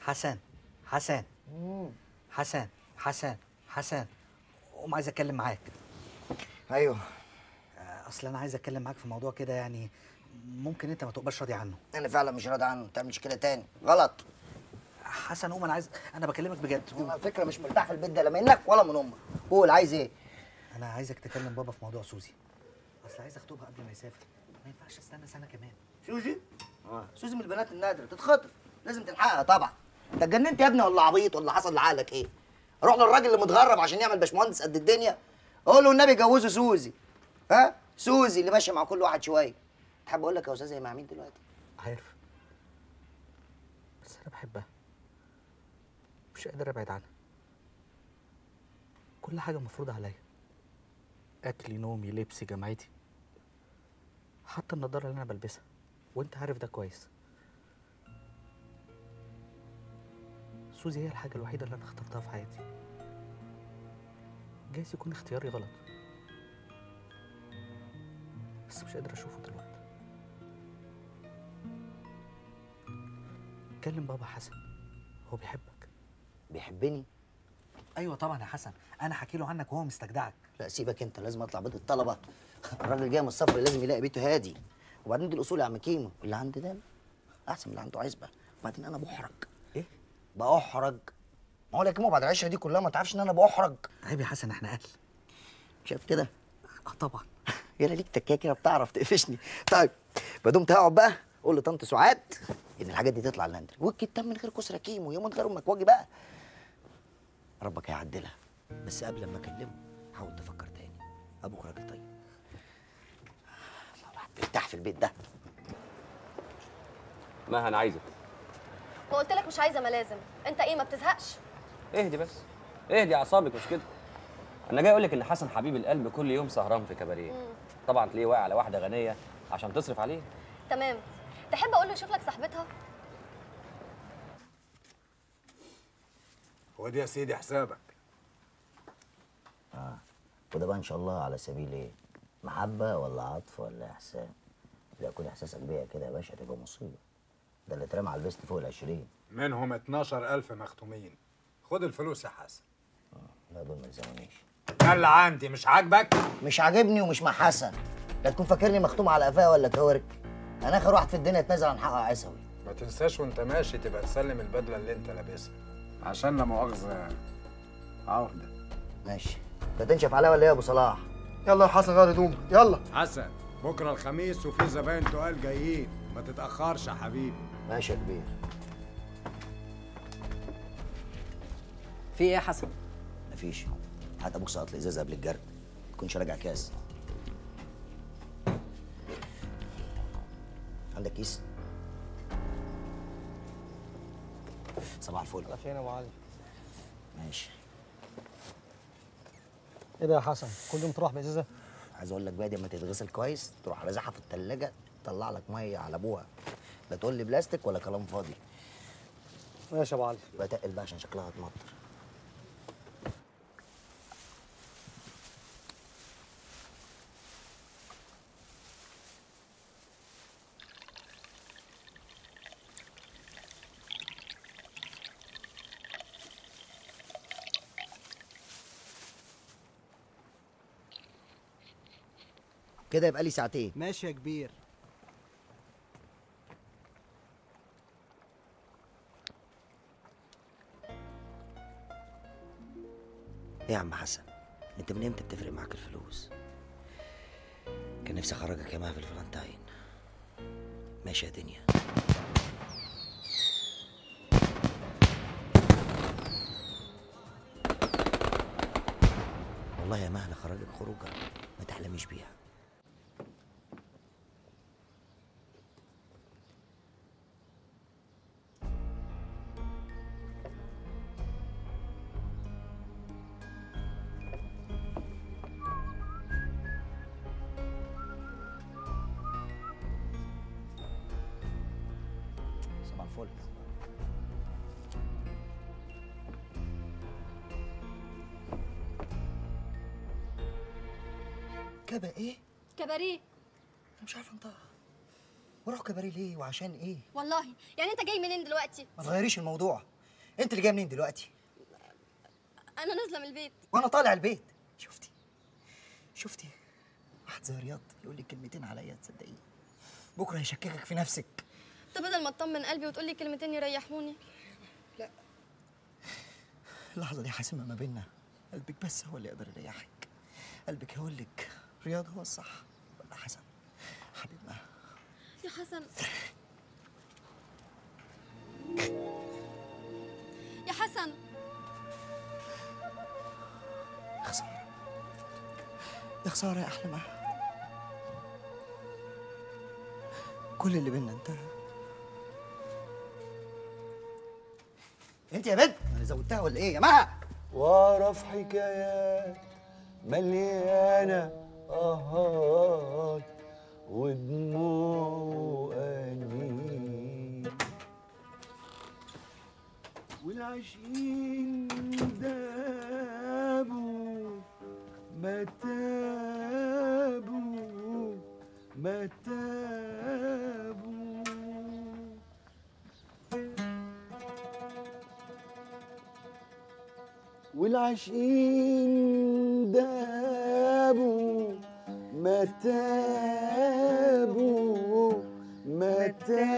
حسن حسن حسن حسن حسن قوم عايز اتكلم معاك ايوه اصل انا عايز اتكلم معاك في موضوع كده يعني ممكن انت ما تبقاش راضي عنه انا فعلا مش راضي عنه ما تعملش كده تاني غلط حسن قوم انا عايز انا بكلمك بجد انا على فكره مش مرتاح في البيت ده لا منك ولا من امك قول عايز ايه انا عايزك تكلم بابا في موضوع سوزي اصل عايز اخطبها قبل ما يسافر ما ينفعش استنى سنه كمان سوزي اه سوزي من البنات النادره تتخطف لازم تلحقها طبعا انت اتجننت يا ابني ولا عبيط ولا حصل لعقلك ايه روح للراجل اللي متغرب عشان يعمل باشمهندس قد الدنيا قول له النبي جوزه سوزي ها سوزي اللي ماشيه مع كل واحد شويه تحب اقول لك يا استاذ هي مع مين دلوقتي عارف بس انا بحبها مش قادر ابعد عنها كل حاجه مفروضه عليا اكلي نومي لبسي جامعتي حتى النضاره اللي انا بلبسها وانت عارف ده كويس سوزي هي الحاجه الوحيده اللي انا اخترتها في حياتي جايز يكون اختياري غلط بس مش قادر اشوفه دلوقتي كلم بابا حسن هو بيحبك بيحبني ايوه طبعا يا حسن انا حكي له عنك وهو مستجدعك لا سيبك انت لازم اطلع بيت الطلبه الراجل جاي من السفر لازم يلاقي بيته هادي وبعدين دي الاصول يا عم كيمو اللي عندي ده احسن من اللي عنده عزبه وبعدين انا بحرج ايه بأحرج ما هو يا كيمو بعد العشره دي كلها ما تعرفش ان انا بأحرج عيب يا حسن احنا اهل شايف كده اه طبعا يلا ليك تكايه كده بتعرف تقفشني طيب ما دمت هقعد بقى قول لطنط سعاد ان الحاجات دي تطلع لاندري والكتاب من غير كسرى كيمو يوم من غير امك واجي بقى ربك هيعدلها بس قبل ما اكلمه حاول تفكر تاني ابوك راجل طيب الواحد بيرتاح في البيت ده ما انا عايزك ما قلت لك مش عايزه ملازم انت ايه ما بتزهقش اهدي بس اهدي اعصابك مش كده انا جاي اقول لك ان حسن حبيب القلب كل يوم سهران في كباريه طبعا تلاقيه واقع على واحده غنيه عشان تصرف عليه تمام تحب اقول له يشوف لك صاحبتها خد يا سيدي حسابك اه وده بقى ان شاء الله على سبيل ايه محبه ولا عطف ولا احسان لا يكون احساسك بيها كده يا باشا تبقى مصيبه ده اللي اترمى على البيست فوق العشرين منهم 12000 مختومين خد الفلوس يا حسن لا دول ما يلزمونيش ده اللي عندي مش عاجبك مش عاجبني ومش مع حسن لا تكون فاكرني مختوم على قفاه ولا كورك انا اخر واحد في الدنيا اتنازل عن حقه عيسوي ما تنساش وانت ماشي تبقى تسلم البدله اللي انت لابسها عشان لا مؤاخذه عقده ماشي انت تنشف عليا ولا ايه يا ابو صلاح يلا يا حسن غير هدومك يلا حسن بكره الخميس وفي زباين تقال جايين ما تتاخرش يا حبيبي ماشي يا كبير في ايه يا حسن مفيش هات ابوك سقط لي ازازه قبل الجرد ما تكونش راجع كاس عندك كيس صباح الفل فين يا ابو علي ماشي ايه ده يا حسن كل يوم تروح بازازه عايز اقول لك بقى دي لما تتغسل كويس تروح رازعها في التلاجة تطلع لك ميه على ابوها لا تقول لي بلاستيك ولا كلام فاضي ماشي يا ابو علي يبقى تقل بقى عشان شكلها هتمطر كده يبقى لي ساعتين ماشي يا كبير ايه يا عم حسن انت من امتى بتفرق معاك الفلوس كان نفسي اخرجك يا في الفالنتاين ماشي يا دنيا والله يا مهلا خرجك خروجه ما تحلميش بيها صباح الفل كبا ايه؟ كباريه انا مش عارف انطقها واروح كباريه ليه وعشان ايه؟ والله يعني انت جاي منين دلوقتي ما تغيريش الموضوع انت اللي جايه منين دلوقتي انا نازله من البيت وانا طالع البيت شفتي شفتي واحد زي رياض يقول لي كلمتين عليا تصدقيه بكره هيشككك في نفسك انت بدل ما تطمن قلبي وتقول لي كلمتين يريحوني اللحظه دي حاسمه ما بيننا قلبك بس هو اللي يقدر يريحك قلبك هيقول لك رياض هو الصح ولا حسن حبيبنا يا حسن يا حسن يا خساره يا خساره يا احلى ما كل اللي بينا انتهى انت يا بنت انا زودتها ولا ايه يا مها واعرف حكايات مليانة آهات ودموع أنين والعاشقين دابوا ما تابوا ما تابوا والعاشقين دابوا ما تابوا ما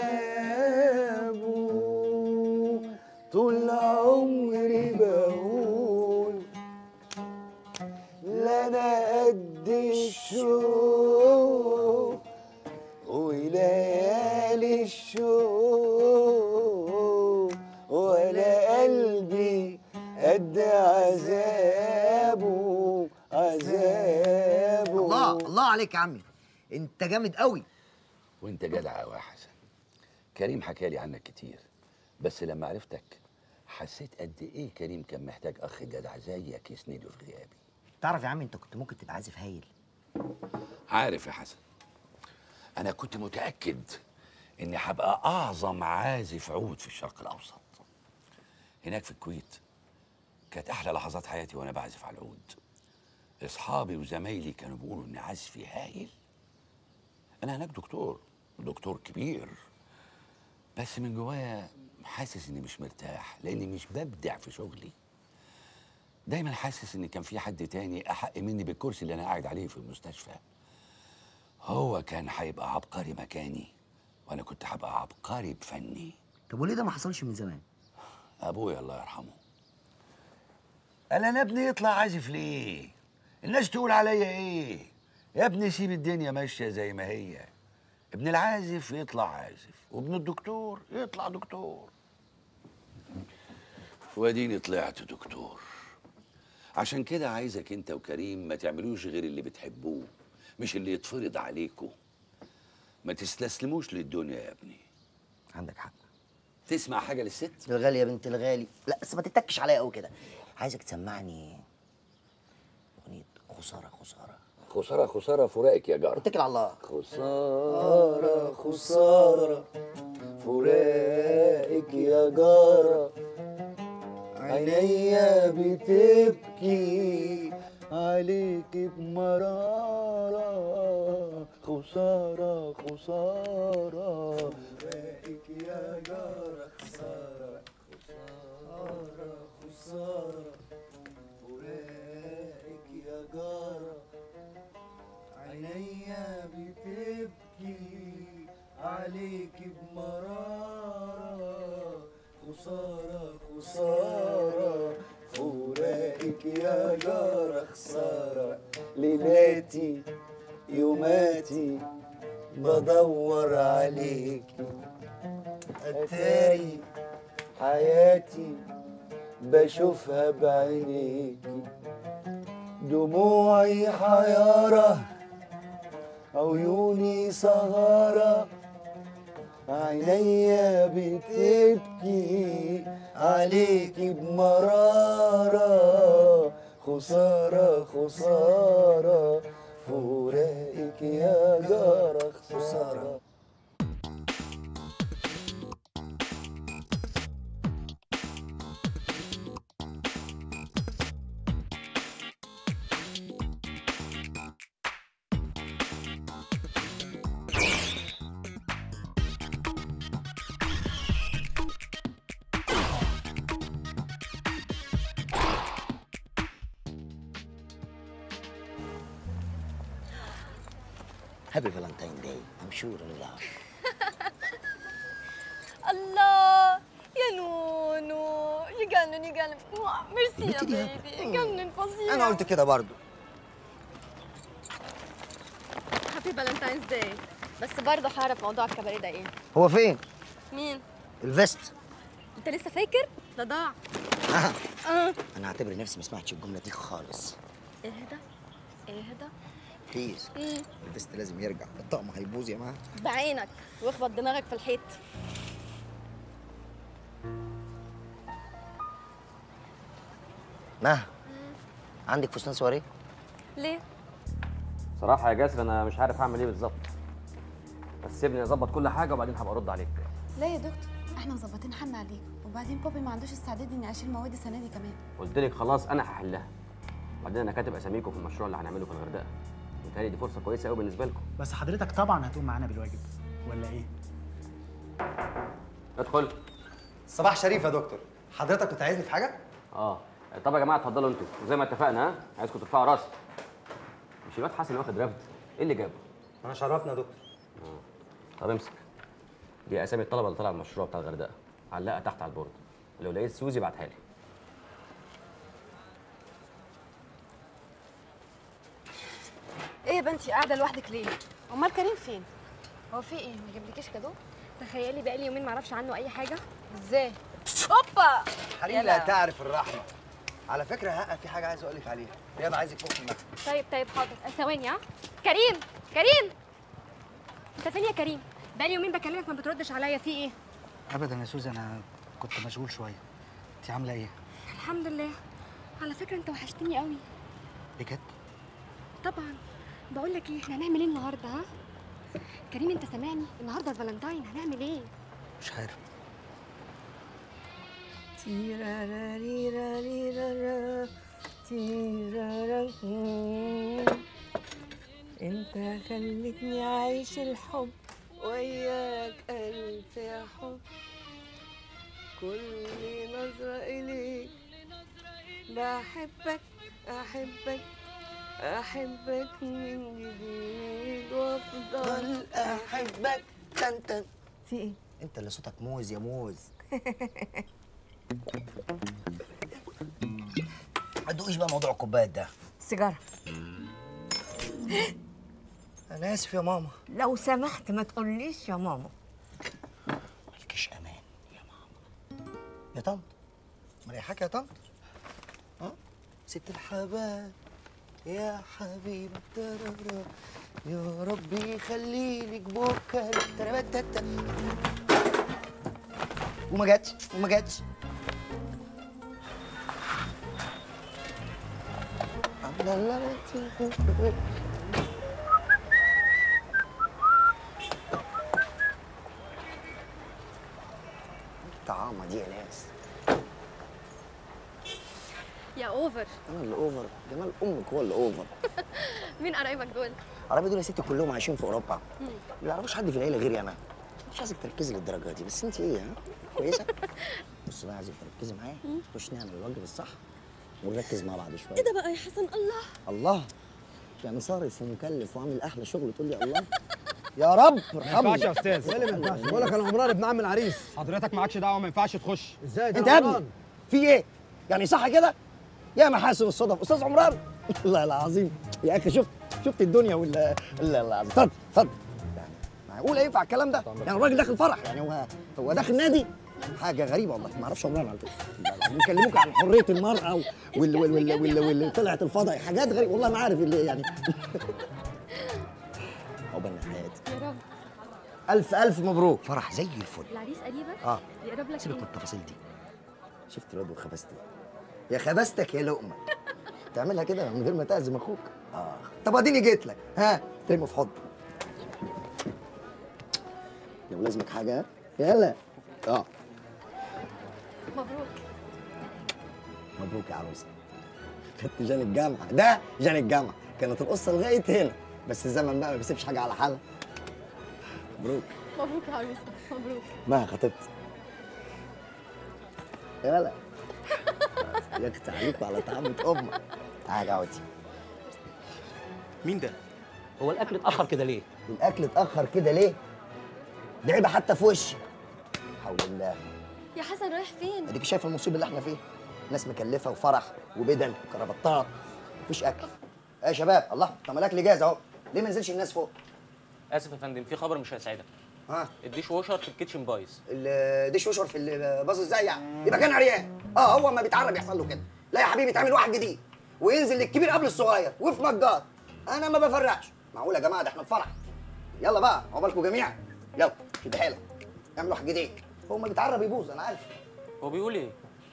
تابوا طول عمري بقول لا انا قد الشوق وليالي الشوق ولا قلبي قد عذابه عذابه الله الله عليك يا عمي انت جامد قوي وانت جدع قوي يا حسن كريم حكى لي عنك كتير بس لما عرفتك حسيت قد ايه كريم كان محتاج اخ جدع زيك يسنده في غيابي تعرف يا عمي انت كنت ممكن تبقى عازف هايل عارف يا حسن انا كنت متاكد اني هبقى اعظم عازف عود في الشرق الاوسط هناك في الكويت كانت احلى لحظات حياتي وانا بعزف على العود اصحابي وزمايلي كانوا بيقولوا اني عزفي هايل انا هناك دكتور دكتور كبير بس من جوايا حاسس اني مش مرتاح لاني مش ببدع في شغلي دايما حاسس ان كان في حد تاني احق مني بالكرسي اللي انا قاعد عليه في المستشفى هو كان هيبقى عبقري مكاني وانا كنت هبقى عبقري بفني طب وليه ده ما حصلش من زمان ابويا الله يرحمه قال انا ابني يطلع عازف ليه الناس تقول عليا ايه يا ابني سيب الدنيا ماشيه زي ما هي ابن العازف يطلع عازف وابن الدكتور يطلع دكتور واديني طلعت دكتور عشان كده عايزك انت وكريم ما تعملوش غير اللي بتحبوه مش اللي يتفرض عليكم ما تستسلموش للدنيا يا ابني عندك حق تسمع حاجه للست الغالي يا بنت الغالي لا بس ما تتكش عليا قوي كده عايزك تسمعني اغنيه خساره خساره خساره خساره فراقك يا جار اتكل على الله خساره خساره فراقك يا جاره عينيا بتبكي عليك بمرارة خسارة خسارة فراقك يا جارة خسارة خسارة خسارة فراقك يا جارة عينيا بتبكي عليك بمرارة خسارة خسارة فراقك يا جارة خسارة ليلاتي يوماتي بدور عليكي أتاري حياتي بشوفها بعينيكي دموعي حيارة عيوني سهرة عينيا بتبكي عليكي بمرارة خسارة خسارة فراقك يا جارة خسارة هابي فالنتاين داي ام شور ان لاف الله يا نونو يجنن يجنن ميرسي يا البت دي بيبي يجنن فظيع انا قلت كده برضو هابي فالنتاينز داي بس برضه هعرف موضوع الكباريه ده ايه هو فين مين الفيست انت لسه فاكر ده ضاع آه. اه انا هعتبر نفسي ما سمعتش الجمله دي خالص اهدى اهدى بليز مم. الفيست لازم يرجع الطقم هيبوظ يا معاه بعينك واخبط دماغك في الحيط مها عندك فستان سواريه ليه صراحه يا جاسر انا مش عارف اعمل ايه بالظبط بس سيبني اظبط كل حاجه وبعدين هبقى ارد عليك لا يا دكتور احنا مظبطين حالنا عليك وبعدين بابي ما عندوش استعداد اني اشيل مواد السنه دي كمان قلت لك خلاص انا هحلها وبعدين انا كاتب اساميكم في المشروع اللي هنعمله في الغردقه متهيألي دي فرصه كويسه قوي بالنسبه لكم بس حضرتك طبعا هتقوم معانا بالواجب ولا ايه؟ ادخل صباح شريف يا دكتور حضرتك كنت عايزني في حاجه اه طب يا جماعه اتفضلوا انتوا وزي ما اتفقنا ها عايزكم ترفعوا راسي مش الواد حسن واخد رفد ايه اللي جابه انا شرفنا يا دكتور طب امسك دي اسامي الطلبه اللي طلع المشروع بتاع الغردقه علقها تحت على البورد لو لقيت سوزي ابعتها لي ايه يا بنتي قاعده لوحدك ليه امال كريم فين هو في ايه ما جابلكيش كادو تخيلي بقالي يومين معرفش عنه اي حاجه ازاي اوبا حريم لا تعرف الرحمه على فكره ها في حاجه عايز اقول لك عليها رياض عايزك فوق في المكتب طيب طيب حاضر ثواني ها كريم كريم انت فين يا كريم بقالي يومين بكلمك ما بتردش عليا في ايه ابدا يا سوزي انا كنت مشغول شويه انت عامله ايه الحمد لله على فكره انت وحشتني قوي بجد طبعا بقول لك ايه احنا هنعمل ايه النهارده ها كريم انت سامعني النهارده الفالنتاين هنعمل ايه مش عارف تيراراريراريرارا، تيرارا. انت خلتني عايش الحب وياك الف يا حب كل نظرة إليك بحبك أحبك أحبك من جديد وأفضل احبك تن تن في ايه؟ انت اللي صوتك موز يا موز ما تدوقيش بقى موضوع الكوبايات ده سيجارة انا اسف يا ماما لو سمحت ما تقوليش يا ماما مالكيش امان يا ماما يا طنط مريحاك يا طنط ها ست الحباب يا حبيبي ترارا يا ربي يخليلك بكره تربتت وما جاتش وما جاتش لا لا لا طعامة دي يا ناس يا اوفر انا اللي اوفر جمال امك هو اللي اوفر مين قرايبك دول العربية دول يا ستي كلهم عايشين في اوروبا مم. ما يعرفوش حد في العيله غيري انا مش عايزك تركزي للدرجه دي بس انت ايه ها كويسه بص بقى عايزك تركزي معايا نخش نعمل الواجب الصح ونركز مع بعض شويه ايه ده بقى يا حسن الله الله يعني صارف ومكلف وعامل احلى شغل تقول لي الله يا رب ما ينفعش يا استاذ ايه اللي ما ينفعش بقول لك انا عمران ابن عم العريس حضرتك معكش دعوه ما ينفعش تخش ازاي انت يا ابني في ايه يعني صح كده يا محاسن الصدف استاذ عمران والله العظيم يا اخي شفت شفت الدنيا ولا لا لا اتفضل اتفضل يعني معقول ينفع الكلام ده يعني الراجل داخل فرح يعني هو هو داخل نادي حاجه غريبه والله ما اعرفش عمران على فكره بيكلموك عن حريه المراه وال وال وال وال وال طلعت الفضاء حاجات غريبه والله ما عارف اللي يعني عقبالنا حياتي يا رب الف الف مبروك فرح زي الفل العريس قريبك اه يقرب لك سيبك من ايه التفاصيل دي شفت الواد وخبزته يا خبزتك يا لقمه تعملها كده من غير ما تعزم اخوك اه طب اديني جيت لك ها ترمي في حضن لو لازمك حاجه ها؟ يلا اه مبروك مبروك يا عروسه خدت جان الجامعه ده جان الجامعه كانت القصه لغايه هنا بس الزمن بقى ما بيسيبش حاجه على حالها مبروك مبروك يا عروسه مبروك ما خطبت يلا يكت عليك وعلى طعامة امك تعالى يا عودي مين ده؟ هو الاكل اتاخر كده ليه؟ الاكل اتاخر كده ليه دي عيبه حتى في وشي حول الله يا حسن رايح فين اديك شايف المصيبه اللي احنا فيها ناس مكلفه وفرح وبدل وكرافطات مفيش اكل ايه يا شباب الله طب ما الاكل جاهز اهو ليه ما نزلش الناس فوق اسف يا فندم في خبر مش هيسعدك ها الديش ووشر في الكيتشن بايظ الديش وشر في الباص ازاي يعني يبقى كان عريان اه هو ما بيتعرب يحصل له كده لا يا حبيبي يتعمل واحد جديد وينزل للكبير قبل الصغير وفي مجات انا ما بفرقش معقول يا جماعه ده احنا في فرح يلا بقى عقبالكم جميعا يلا شد حيلك اعمل واحد جديد هو ما بيتعرب يبوظ انا عارف هو بيقول ايه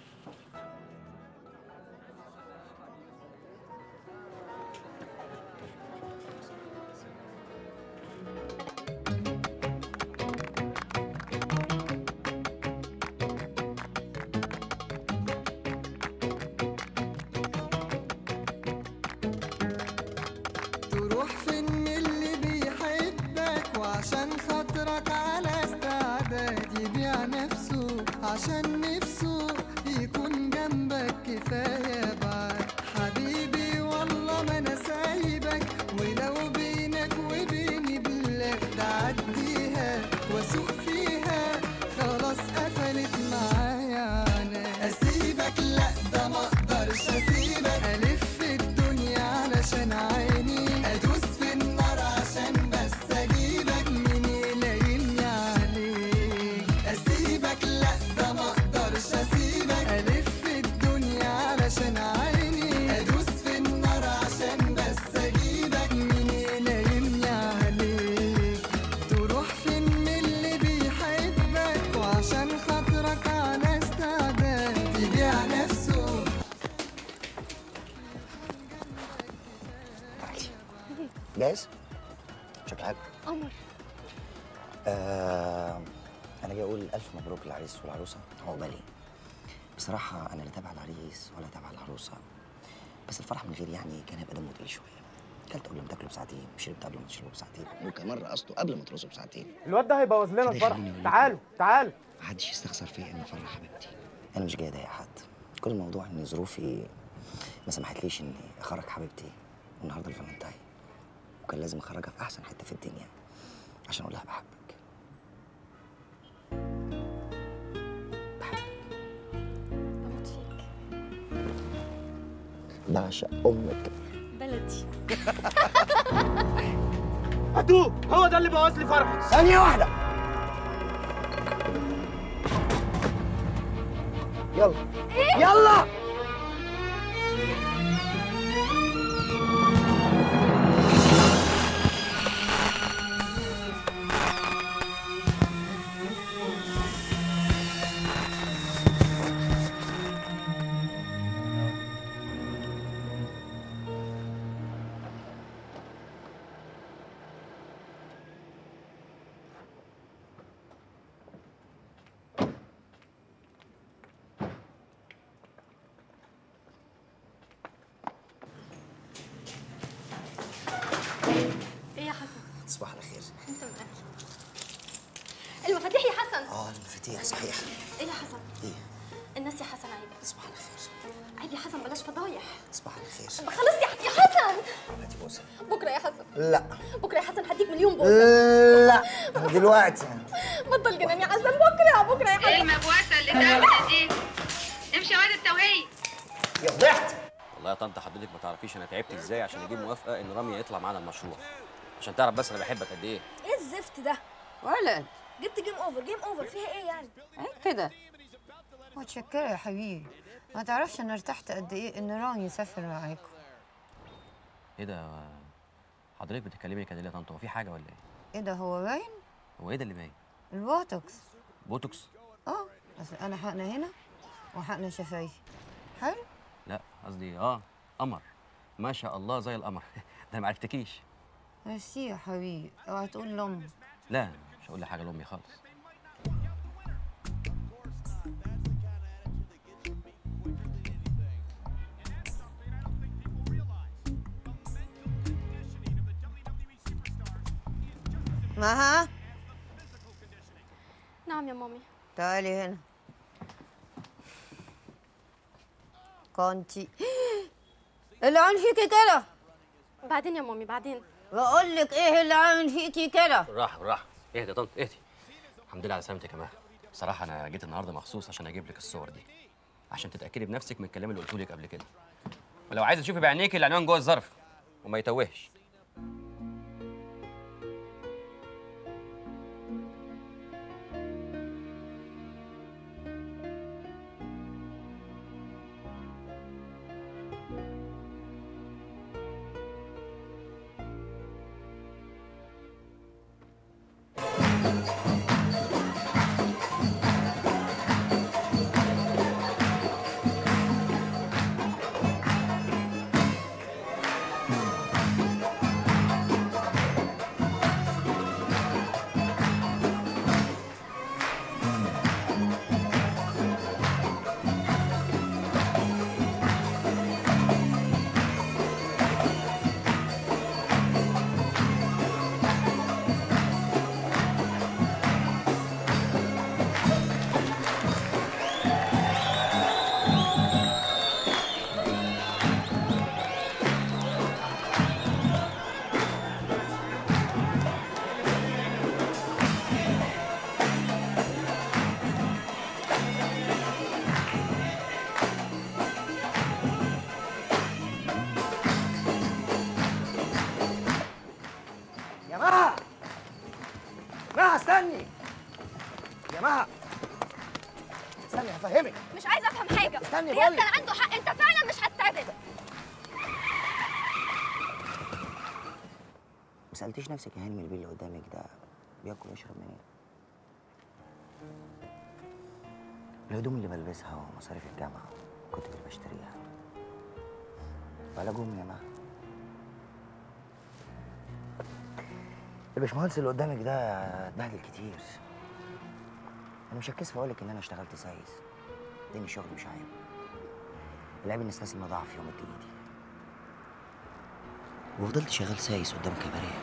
تروح فين من اللي بيحبك وعشان خاطرك على استعداد يبيع نفسه عشان نفسه يكون جنبك كفاية بعد حبيبي والله ما انا سايبك ولو بينك وبيني بلاد تعديها واسوق فيها خلاص قفلت معايا انا اسيبك لا ده ما اقدرش اسيبك الف الدنيا علشان عيني ادوس في النار عشان بس اجيبك مين يلايمني عليك اسيبك لا ده ما اقدرش اسيبك الف الدنيا علشان عيني ادوس في النار عشان بس اجيبك مين يلايمني عليك تروح فين من اللي بيحبك وعشان خاطرك على استعداد يبيع نفسه جاهز شكل حاجه قمر آه انا جاي اقول الف مبروك للعريس والعروسه عقبالي بصراحه انا لا تابع العريس ولا تابع العروسه بس الفرح من غير يعني كان هيبقى دمه تقيل شويه كلت قبل ما تاكله بساعتين وشربت قبل ما تشربه بساعتين وكمان رقصته قبل ما ترقصه بساعتين الواد ده هيبوظ لنا كده الفرح يخليني أقول تعالوا تعالوا محدش يستخسر فيا اني افرح حبيبتي انا مش جاي اضايق حد كل الموضوع ان ظروفي ما سمحتليش اني اخرج حبيبتي النهارده الفالنتاين وكان لازم اخرجها في احسن حته في الدنيا عشان اقول لها بحبك بموت فيك بعشق امك بلدي هاتوه هو ده اللي بوظ لي فرحي ثانيه واحده يلا يلا ايه يا حسن تصبح على خير انت من اهلي المفاتيح يا حسن اه المفاتيح صحيح ايه يا حسن ايه الناس يا حسن عيب تصبح على خير عيب يا حسن بلاش فضايح تصبح على خير خلاص يا يا حسن هاتي بوسه بكره يا حسن لا بكره يا حسن هديك مليون بوسه لا دلوقتي بطل جنان يا حسن بكره بكره يا حسن ايه المبوسه اللي اتعملت دي امشي يا واد التوهيه يا فضحت والله يا طنط حضرتك ما تعرفيش انا تعبت ازاي عشان اجيب موافقه ان رامي يطلع معانا المشروع عشان تعرف بس انا بحبك قد ايه ايه الزفت ده ولد جبت جيم اوفر جيم اوفر فيها ايه يعني ايه كده متشكرة يا حبيبي ما تعرفش انا ارتحت قد ايه ان رامي يسافر معاكم ايه ده حضرتك بتتكلمي كده ليه يا طنط هو في حاجه ولا ايه ايه ده هو باين هو ايه ده اللي باين البوتوكس بوتوكس اه بس انا حقنة هنا وحقنة شفايفي حلو لا قصدي اه قمر ما شاء الله زي القمر ده ما عرفتكيش ميرسي يا حبيبي اوعى تقول لامي لا مش هقول لي حاجه لامي خالص مها نعم يا مامي تعالي هنا كنتي اللي عن فيكي كده بعدين يا مامي بعدين بقول لك ايه اللي عامل فيكي كده بالراحه بالراحه اهدي يا طنط اهدي الحمد لله على سلامتك يا مها بصراحه انا جيت النهارده مخصوص عشان اجيب لك الصور دي عشان تتاكدي بنفسك من الكلام اللي قلته لك قبل كده ولو عايزه تشوفي بعينيك العنوان جوه الظرف وما يتوهش يا مها مها استني يا مها استني هفهمك مش عايزه افهم حاجه استني بجد بقولك. انا عنده حق انت فعلا مش هتتعدل ما سالتيش نفسك يا هاني من البيل اللي قدامك ده بياكل ويشرب منين الهدوم اللي بلبسها ومصاريف الجامعه كنت اللي بشتريها وعلاجهم يا مها الباشمهندس اللي قدامك ده اتبهدل كتير انا مش هتكسف اقول لك ان انا اشتغلت سايس اديني شغل مش عيب العيب ان استسلم ضعف يوم ادي ايدي وفضلت شغال سايس قدام كباريه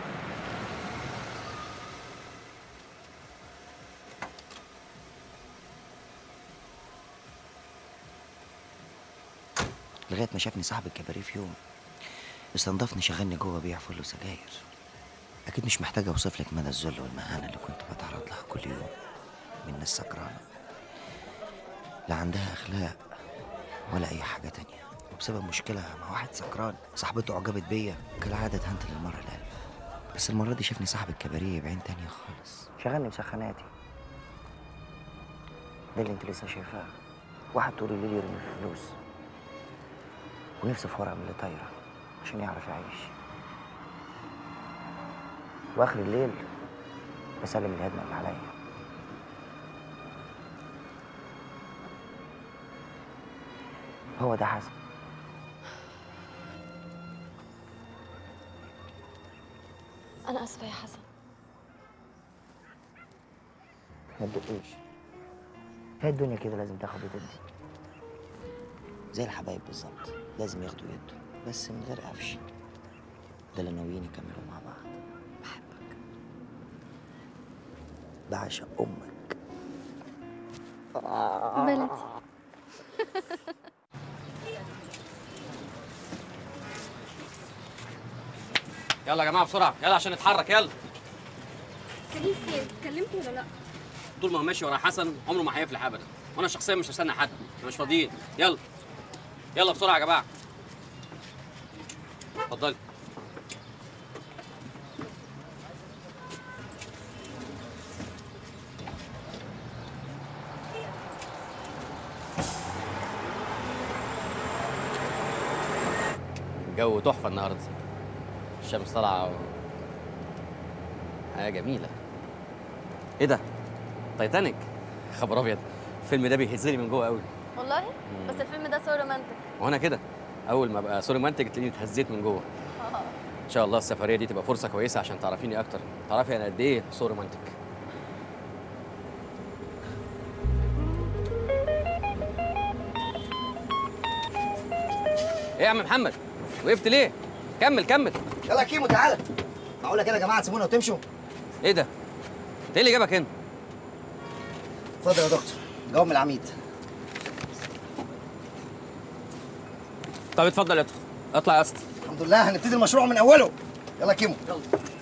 لغايه ما شافني صاحب الكباريه في يوم استنضفني شغلني جوه بيع فل وسجاير اكيد مش محتاج اوصف لك مدى الذل والمهانه اللي كنت بتعرض لها كل يوم من ناس سكرانه لا عندها اخلاق ولا اي حاجه تانية وبسبب مشكله مع واحد سكران صاحبته اعجبت بيا كالعاده اتهنت للمره الالف بس المره دي شافني صاحب الكباريه بعين تانية خالص شغلني بسخاناتي ده اللي انت لسه شايفاه واحد طول الليل يرمي في فلوس ونفسه في ورقه من اللي طايره عشان يعرف يعيش واخر الليل بسلم الهدمه اللي عليا هو ده حسن انا اسفه يا حسن ما تدقوش هي الدنيا كده لازم تاخد وتدي زي الحبايب بالظبط لازم ياخدوا يدوا بس من غير قفش ده اللي ناويين يكملوا مع بعض بحبك بعشق امك بلدي يلا يا جماعه بسرعه يلا عشان نتحرك يلا كريم فين كلمته ولا لا طول ما هو ماشي ورا حسن عمره ما هيفلح ابدا وانا شخصيا مش هستنى حد إحنا مش فاضيين يلا يلا بسرعه يا جماعه اتفضلي الجو تحفه النهارده الشمس طالعه و... حاجه جميله ايه ده تايتانيك خبر ابيض الفيلم ده بيهزني من جوه قوي والله بس الفيلم ده سو رومانتك وانا كده اول ما ابقى سوري منتج تلاقيني اتهزيت من جوه ان شاء الله السفريه دي تبقى فرصه كويسه عشان تعرفيني اكتر تعرفي انا قد ايه سوري منتج ايه يا عم محمد وقفت ليه كمل كمل يلا يا كيمو تعالى معقوله كده يا جماعه تسيبونا وتمشوا ايه ده انت ايه اللي جابك هنا اتفضل يا دكتور جواب من العميد طب اتفضل ادخل اطلع يا اسطى الحمد لله هنبتدي المشروع من اوله يلا كيمو يلا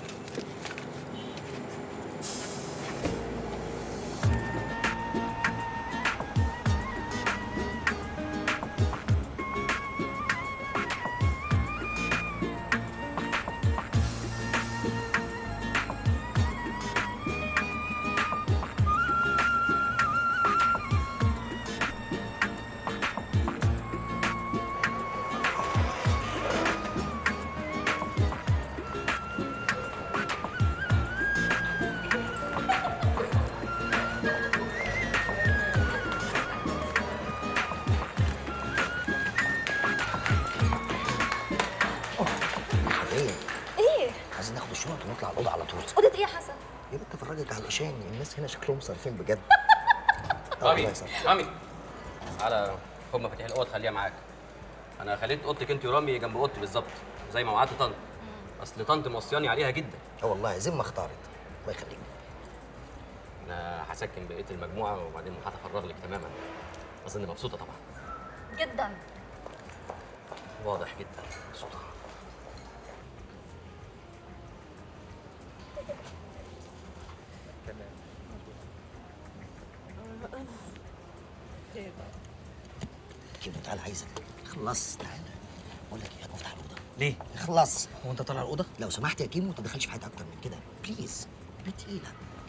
ايه ايه عايزين ناخد الشنط ونطلع الاوضه على طول اوضه ايه يا حسن يا بنت فرجك على الاشان الناس هنا شكلهم صارفين بجد رامي الله يسلمك. رامي تعالى خد مفاتيح الاوضه خليها معاك انا خليت اوضتك انت ورامي جنب اوضتي بالظبط زي ما وعدت طنط اصل طنط موصياني عليها جدا اه والله ذمه اختارت الله يخليك انا هسكن بقيه المجموعه وبعدين هتفرغ لك تماما اظن مبسوطه طبعا جدا واضح جدا مبسوطه كيمو تعالى عايزك خلص تعالى بقول لك ايه هات مفتاح الاوضه ليه؟ اخلص هو انت طالع الاوضه؟ لو سمحت يا كيمو ما تدخلش في حاجه اكتر من كده بليز بنت تقيله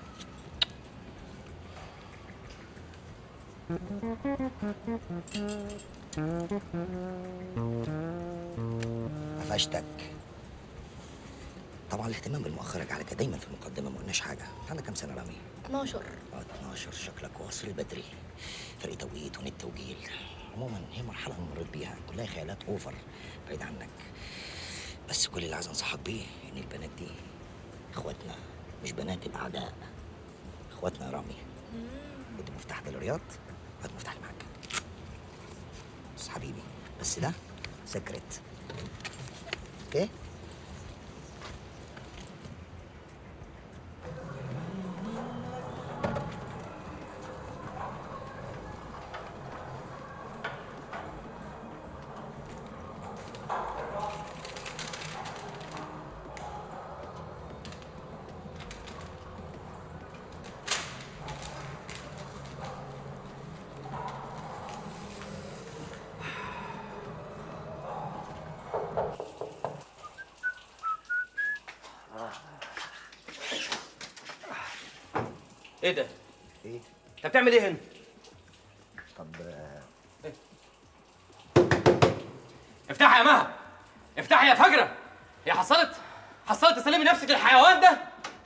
قفشتك طبعا الاهتمام بالمؤخرة عليك دايما في المقدمه ما قلناش حاجه عندك كام سنه رامي 12 اه 12 شكلك واصل بدري فرق توقيت ونت وجيل عموما هي مرحله انا مريت بيها كلها خيالات اوفر بعيد عنك بس كل اللي عايز انصحك بيه ان البنات دي اخواتنا مش بنات الاعداء اخواتنا يا رامي ادي مفتاح ده للرياض هات مفتاح اللي معاك بس حبيبي بس ده سكرت اوكي ايه ده؟ ايه؟ انت بتعمل ايه هنا؟ طب آه، افتحي يا مها افتحي يا فجرة هي حصلت حصلت تسلمي نفسك للحيوان ده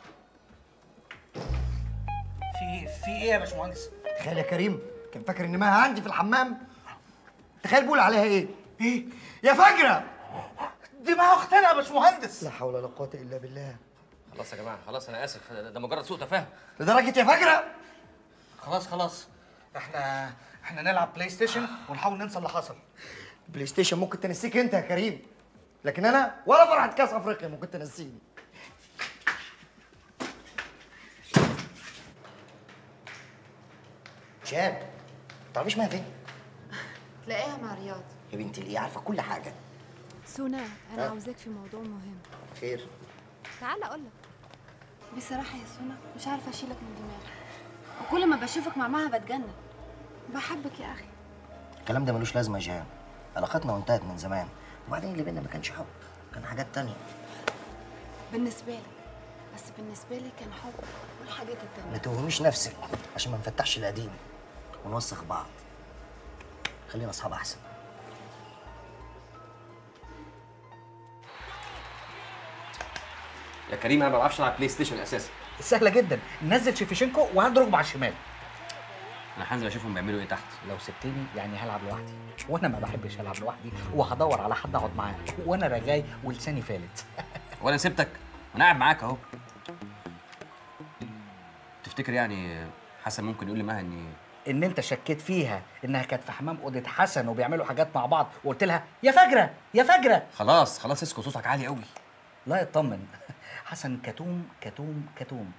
في في ايه يا باشمهندس؟ تخيل يا كريم كان فاكر ان مها عندي في الحمام تخيل بقول عليها ايه ايه يا فجرة دي ما اختنا يا باشمهندس لا حول ولا قوة الا بالله خلاص يا جماعة خلاص أنا آسف ده ده مجرد سوء تفاهم لدرجة يا فجرة خلاص خلاص احنا احنا نلعب بلاي ستيشن ونحاول ننسى اللي حصل بلاي ستيشن ممكن تنسيك انت يا كريم لكن انا ولا فرحة كاس افريقيا ممكن تنسيني شاب تعرفيش مها فين؟ تلاقيها مع رياض يا بنتي الايه عارفه كل حاجه سونا انا ها؟ عاوزاك في موضوع مهم خير تعال اقول لك بصراحه يا سونا مش عارفه اشيلك من دماغي وكل ما بشوفك مع مها بتجنن بحبك يا اخي الكلام ده ملوش لازمه يا جيهان علاقتنا وانتهت من زمان وبعدين اللي بينا ما كانش حب كان حاجات تانية بالنسبه لك بس بالنسبه لي كان حب والحاجات التانية ما توهميش نفسك عشان ما نفتحش القديم ونوسخ بعض خلينا اصحاب احسن يا كريم أنا ما بعرفش ألعب بلاي ستيشن أساسا سهله جدا نزل شيفيشينكو وهات ركبه على الشمال أنا هنزل أشوفهم بيعملوا إيه تحت لو سبتني يعني هلعب لوحدي وانا ما بحبش العب لوحدي وهدور على حد اقعد معاه وانا رغاي ولساني فالت وأنا سبتك أنا قاعد معاك أهو تفتكر يعني حسن ممكن يقول لمها إني ان انت شكيت فيها انها كانت في حمام اوضه حسن وبيعملوا حاجات مع بعض وقلت لها يا فجره يا فجره خلاص خلاص اسكت صوتك عالي قوي لا يطمن حسن كتوم كتوم كتوم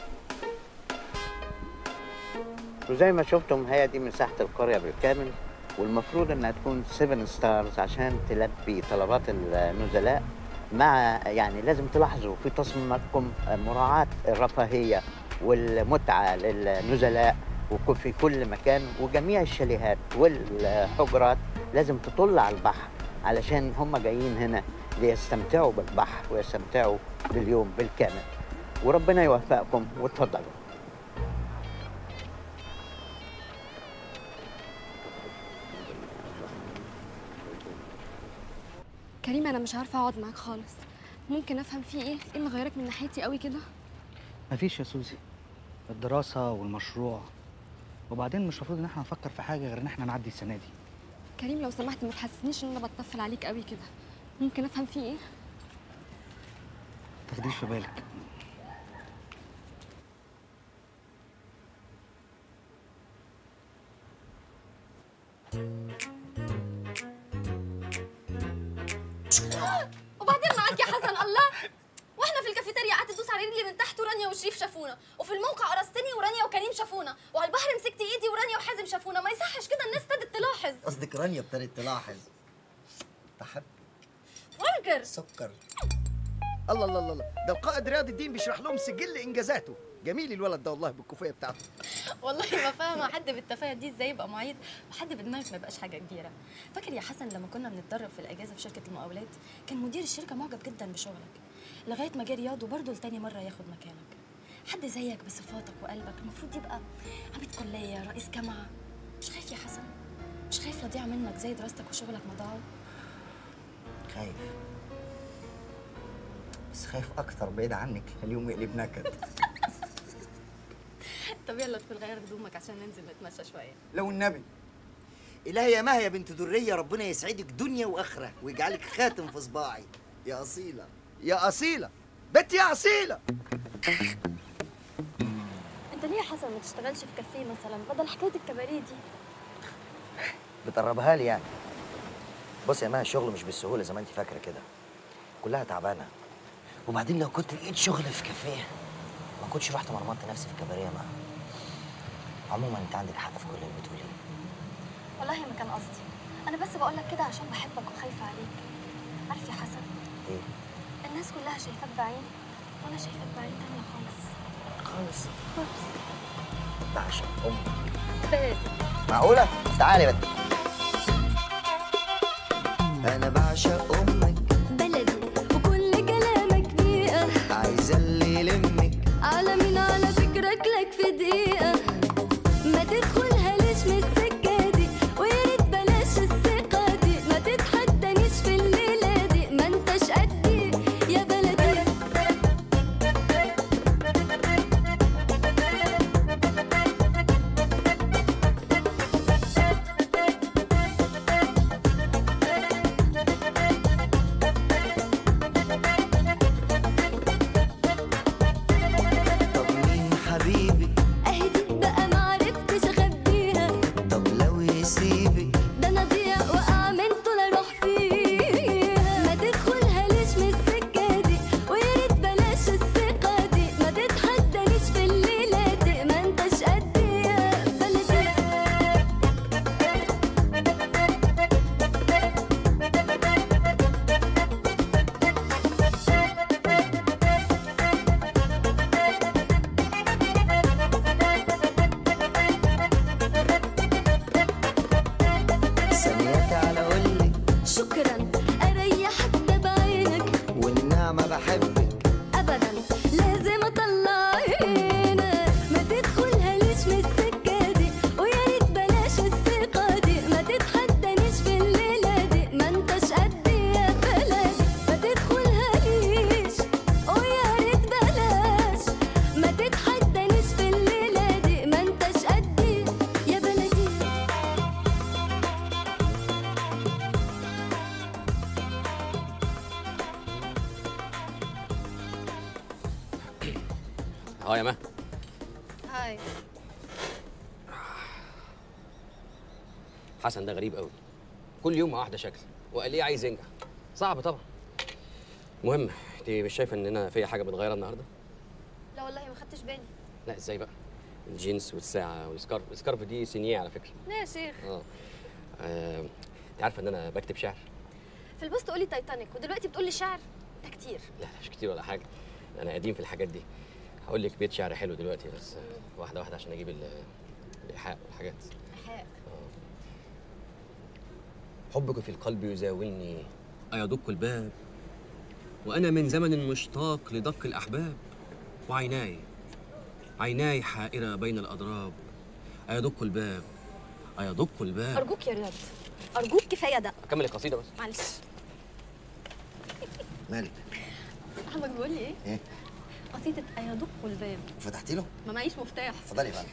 وزي ما شفتم هي دي مساحة القرية بالكامل والمفروض انها تكون 7 ستارز عشان تلبي طلبات النزلاء مع يعني لازم تلاحظوا في تصميماتكم مراعاة الرفاهية والمتعة للنزلاء وكل- في كل مكان وجميع الشاليهات والحجرات لازم تطل على البحر علشان هم جايين هنا ليستمتعوا بالبحر ويستمتعوا باليوم بالكامل وربنا يوفقكم وتفضلوا كريم انا مش عارفه اقعد معاك خالص ممكن افهم فيه ايه ايه اللي غيرك من ناحيتي قوي كده مفيش يا سوزي الدراسة والمشروع وبعدين مش المفروض ان احنا نفكر في حاجة غير ان احنا نعدي السنة دي كريم لو سمحت ما تحسسنيش ان انا بتطفل عليك قوي كده ممكن افهم فيه ايه تاخديش في بالك وبعدين معاك يا حسن الله واحنا في الكافيتيريا قعدت تدوس على رجلي من تحت ورانيا وشريف شافونا وفي الموقع قرصتني ورانيا وكريم شافونا وعلى البحر مسكت ايدي ورانيا وحازم شافونا ما يصحش كده الناس ابتدت تلاحظ قصدك رانيا ابتدت تلاحظ تحب فولكر سكر الله الله الله الله ده القائد رياض الدين بيشرح لهم سجل انجازاته جميل الولد ده والله بالكوفيه بتاعته والله ما فاهمه حد بالتفاهه دي ازاي يبقى معيد وحد بدماغك ما يبقاش حاجه كبيره فاكر يا حسن لما كنا بنتدرب في الاجازه في شركه المقاولات كان مدير الشركه معجب جدا بشغلك لغايه ما جه رياض وبرضه لتاني مره ياخد مكانك حد زيك بصفاتك وقلبك المفروض يبقى عميد كليه رئيس جامعه مش خايف يا حسن مش خايف لا تضيع منك زي دراستك وشغلك ما ضاعوا خايف بس خايف اكتر بعيد عنك اليوم يقلب نكد طب يلا ادخل غير هدومك عشان ننزل نتمشى شويه لو النبي إلهي يا مها يا بنت درية ربنا يسعدك دنيا وآخرة ويجعلك خاتم في صباعي يا أصيلة يا أصيلة بنت يا أصيلة انت ليه يا حسن ما تشتغلش في كافيه مثلا بدل حكايه الكباريه دي بتقربها لي يعني بص يا مها الشغل مش بالسهولة زي ما أنت فاكرة كده كلها تعبانة وبعدين لو كنت لقيت شغل في كافيه ما كنتش رحت مرمطت نفسي في كباريه يا مها عموما أنت عندك حق في كل اللي بتقوليه والله ما كان قصدي انا بس بقول لك كده عشان بحبك وخايفه عليك عارف يا حسن إيه الناس كلها شايفاك بعين وانا شايفاك بعين تانية خالص خالص خالص بعشق أمي بس معقولة؟ تعالي بس أنا بعشق أمك بلدي وكل كلامك بيئة عايزة اللي يلمك على مين على فكرك لك في دقيقة ما تدخلها ليش من السكة دي ويا ريت بلاش الثقة دي ما تتحدانيش في الليلة دي ما انتش قدي يا بلدي طب مين حبيبي اهدي بقى ما عرفتش اخبيها طب لو يسيبك ده انا ضيع واقع من طول اروح فيها ما تدخلها ليش من السكه دي ويا ريت بلاش الثقه دي ما تتحدانيش في الليله دي ما انتش قدي يا بلدي ثانيات على قولك شكرا اريحك ده بعينك والنعمة بحبك ابدا لازم اطلع عينك ما تدخلها ليش من السكه دي ويا ريت بلاش الثقه دي ما تتحدانيش في الليله دي ما انتش قدي يا بلدي ما تدخلها ليش ويا ريت بلاش ما تتحدانيش في الليله دي ما انتش قدي يا بلدي اه يا ما هاي حسن ده غريب قوي كل يوم مع واحده شكل وقال لي عايز ينجح صعب طبعا المهم انت مش شايفه ان انا فيا حاجه متغيره النهارده لا والله ما خدتش بالي لا ازاي بقى الجينز والساعه والسكارف السكارف دي سينيه على فكره لا يا شيخ اه آه، انت عارفه ان انا بكتب شعر في البوست تقولي تايتانيك ودلوقتي بتقولي شعر ده كتير لا مش كتير ولا حاجه انا قديم في الحاجات دي هقول لك بيت شعر حلو دلوقتي بس آه، واحده واحده عشان اجيب ال- الايحاء والحاجات حق حبك في القلب يزاولني أيدق الباب وأنا من زمن مشتاق لدق الأحباب وعيناي عيناي حائرة بين الأضراب أيدق الباب أيدق الباب ارجوك يا رياض ارجوك كفايه ده أكمل القصيدة بس معلش مالك صاحبك بيقول لي ايه ايه قصيده ايدق الباب فتحتي له ما معيش مفتاح اتفضلي بقى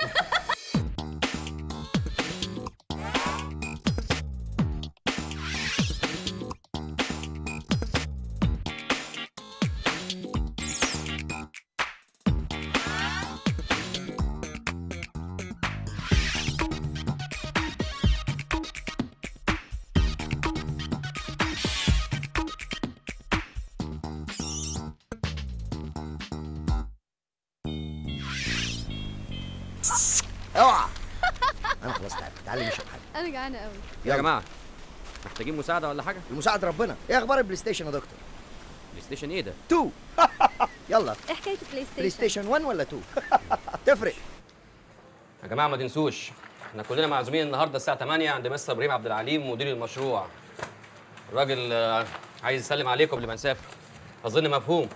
اوعى انا خلاص تعبت تعالي نشرب حاجه انا جعانه قوي يا جماعة محتاجين مساعدة ولا حاجة؟ المساعد ربنا ايه اخبار البلاي ستيشن يا دكتور بلاي ستيشن إيه ده؟ 2 يلا ايه حكايه البلاي ستيشن بلاي ستيشن 1 ولا 2 تفرق يا جماعة ما تنسوش احنا كلنا معزومين النهاردة الساعة 8 عند مستر إبراهيم عبد العليم مدير المشروع الراجل آه، عايز يسلم عليكم قبل ما نسافر أظن مفهوم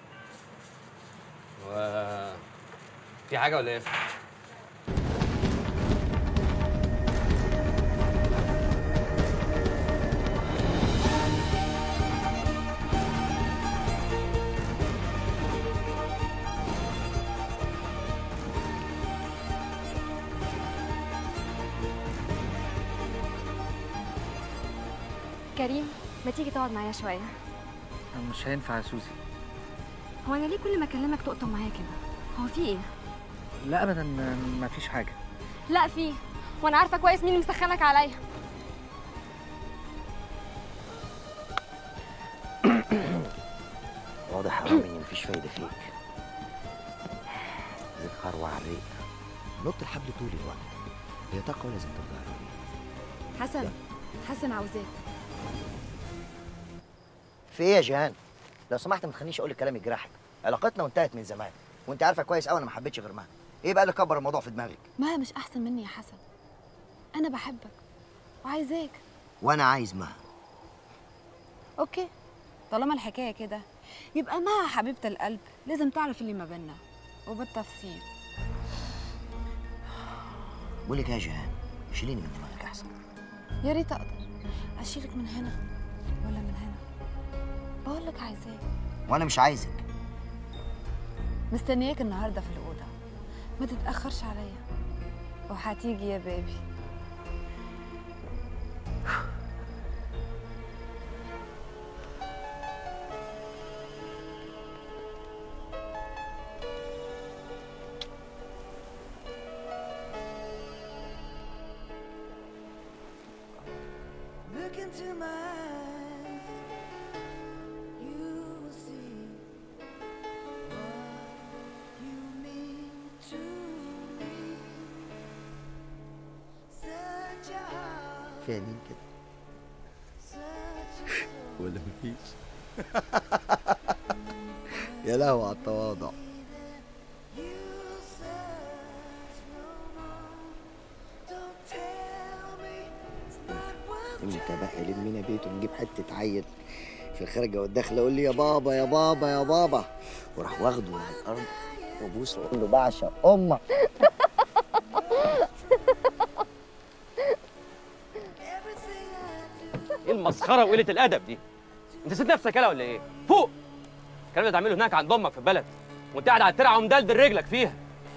و... في حاجة ولا إيه؟ كريم ما تيجي تقعد معايا شويه مش هينفع يا سوزي هو انا ليه كل ما اكلمك تقطم معايا كده هو في ايه لا ابدا ما فيش حاجه لا في وانا عارفه كويس مين اللي مسخنك عليا واضح قوي ان مفيش فايده فيك ذكر وعريق نط الحبل طول الوقت هي طاقه ولازم تفضل حسن حسن عاوزاك في ايه يا جيهان لو سمحت ما تخلينيش اقول الكلام يجرحك علاقتنا وانتهت من زمان وانت عارفه كويس قوي انا ما حبيتش غير مها ايه بقى اللي كبر الموضوع في دماغك مها مش احسن مني يا حسن انا بحبك وعايزاك وانا عايز مها اوكي طالما الحكايه كده يبقى مها حبيبه القلب لازم تعرف اللي ما بينا وبالتفصيل بقول لك إيه يا جيهان شيليني من دماغك احسن يا ريت اقدر اشيلك من هنا ولا من هنا بقول لك عايزاك وانا مش عايزك مستنياك النهارده في الاوضه ما تتاخرش عليا وهتيجي يا بيبي Look into my eyes, you will see what you mean to me. Such a heart, فيها مين كده such a soul. ولا مفيش يا لهوي على التواضع Don't tell me it's not worth امتى بقى لمينا بيت ونجيب حته عيل في الخارجه والداخله يقول لي يا بابا يا بابا يا بابا وراح واخده من الارض وابوسه واقول له بعشق امك إيه المسخرة وقلة الأدب دي؟ أنت نسيت نفسك يالا ولا إيه؟ فوق الكلام ده تعمله هناك عند أمك في البلد وأنت قاعد على الترعة ومدلدل رجلك فيها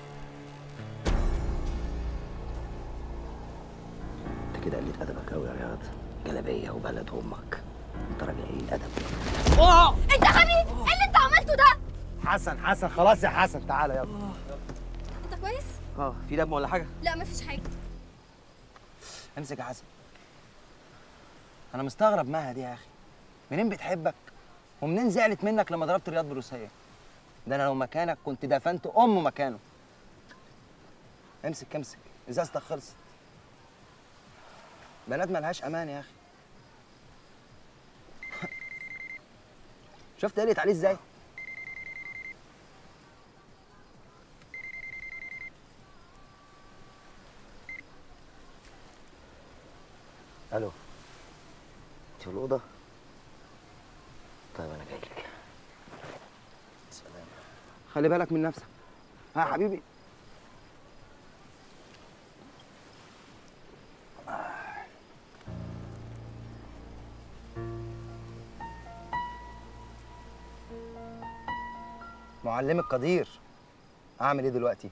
انت كده قلت ادبك قوي يا رياض جلابيه وبلد امك انت راجل قليل ادب انت غبي ايه اللي انت عملته ده حسن حسن خلاص يا حسن تعالى يلا انت كويس اه في دم ولا حاجة؟ لا مفيش حاجه امسك يا حسن انا مستغرب مها دي يا اخي منين بتحبك ومنين زعلت منك لما ضربت رياض بروسيه ده انا لو مكانك كنت دفنت امه مكانه امسك امسك ازازتك خلصت بنات ملهاش امان يا اخي شفت قلت عليه ازاي الو انت في الاوضه طيب انا جاي لك سلام خلي بالك من نفسك ها يا حبيبي معلم القدير اعمل ايه دلوقتي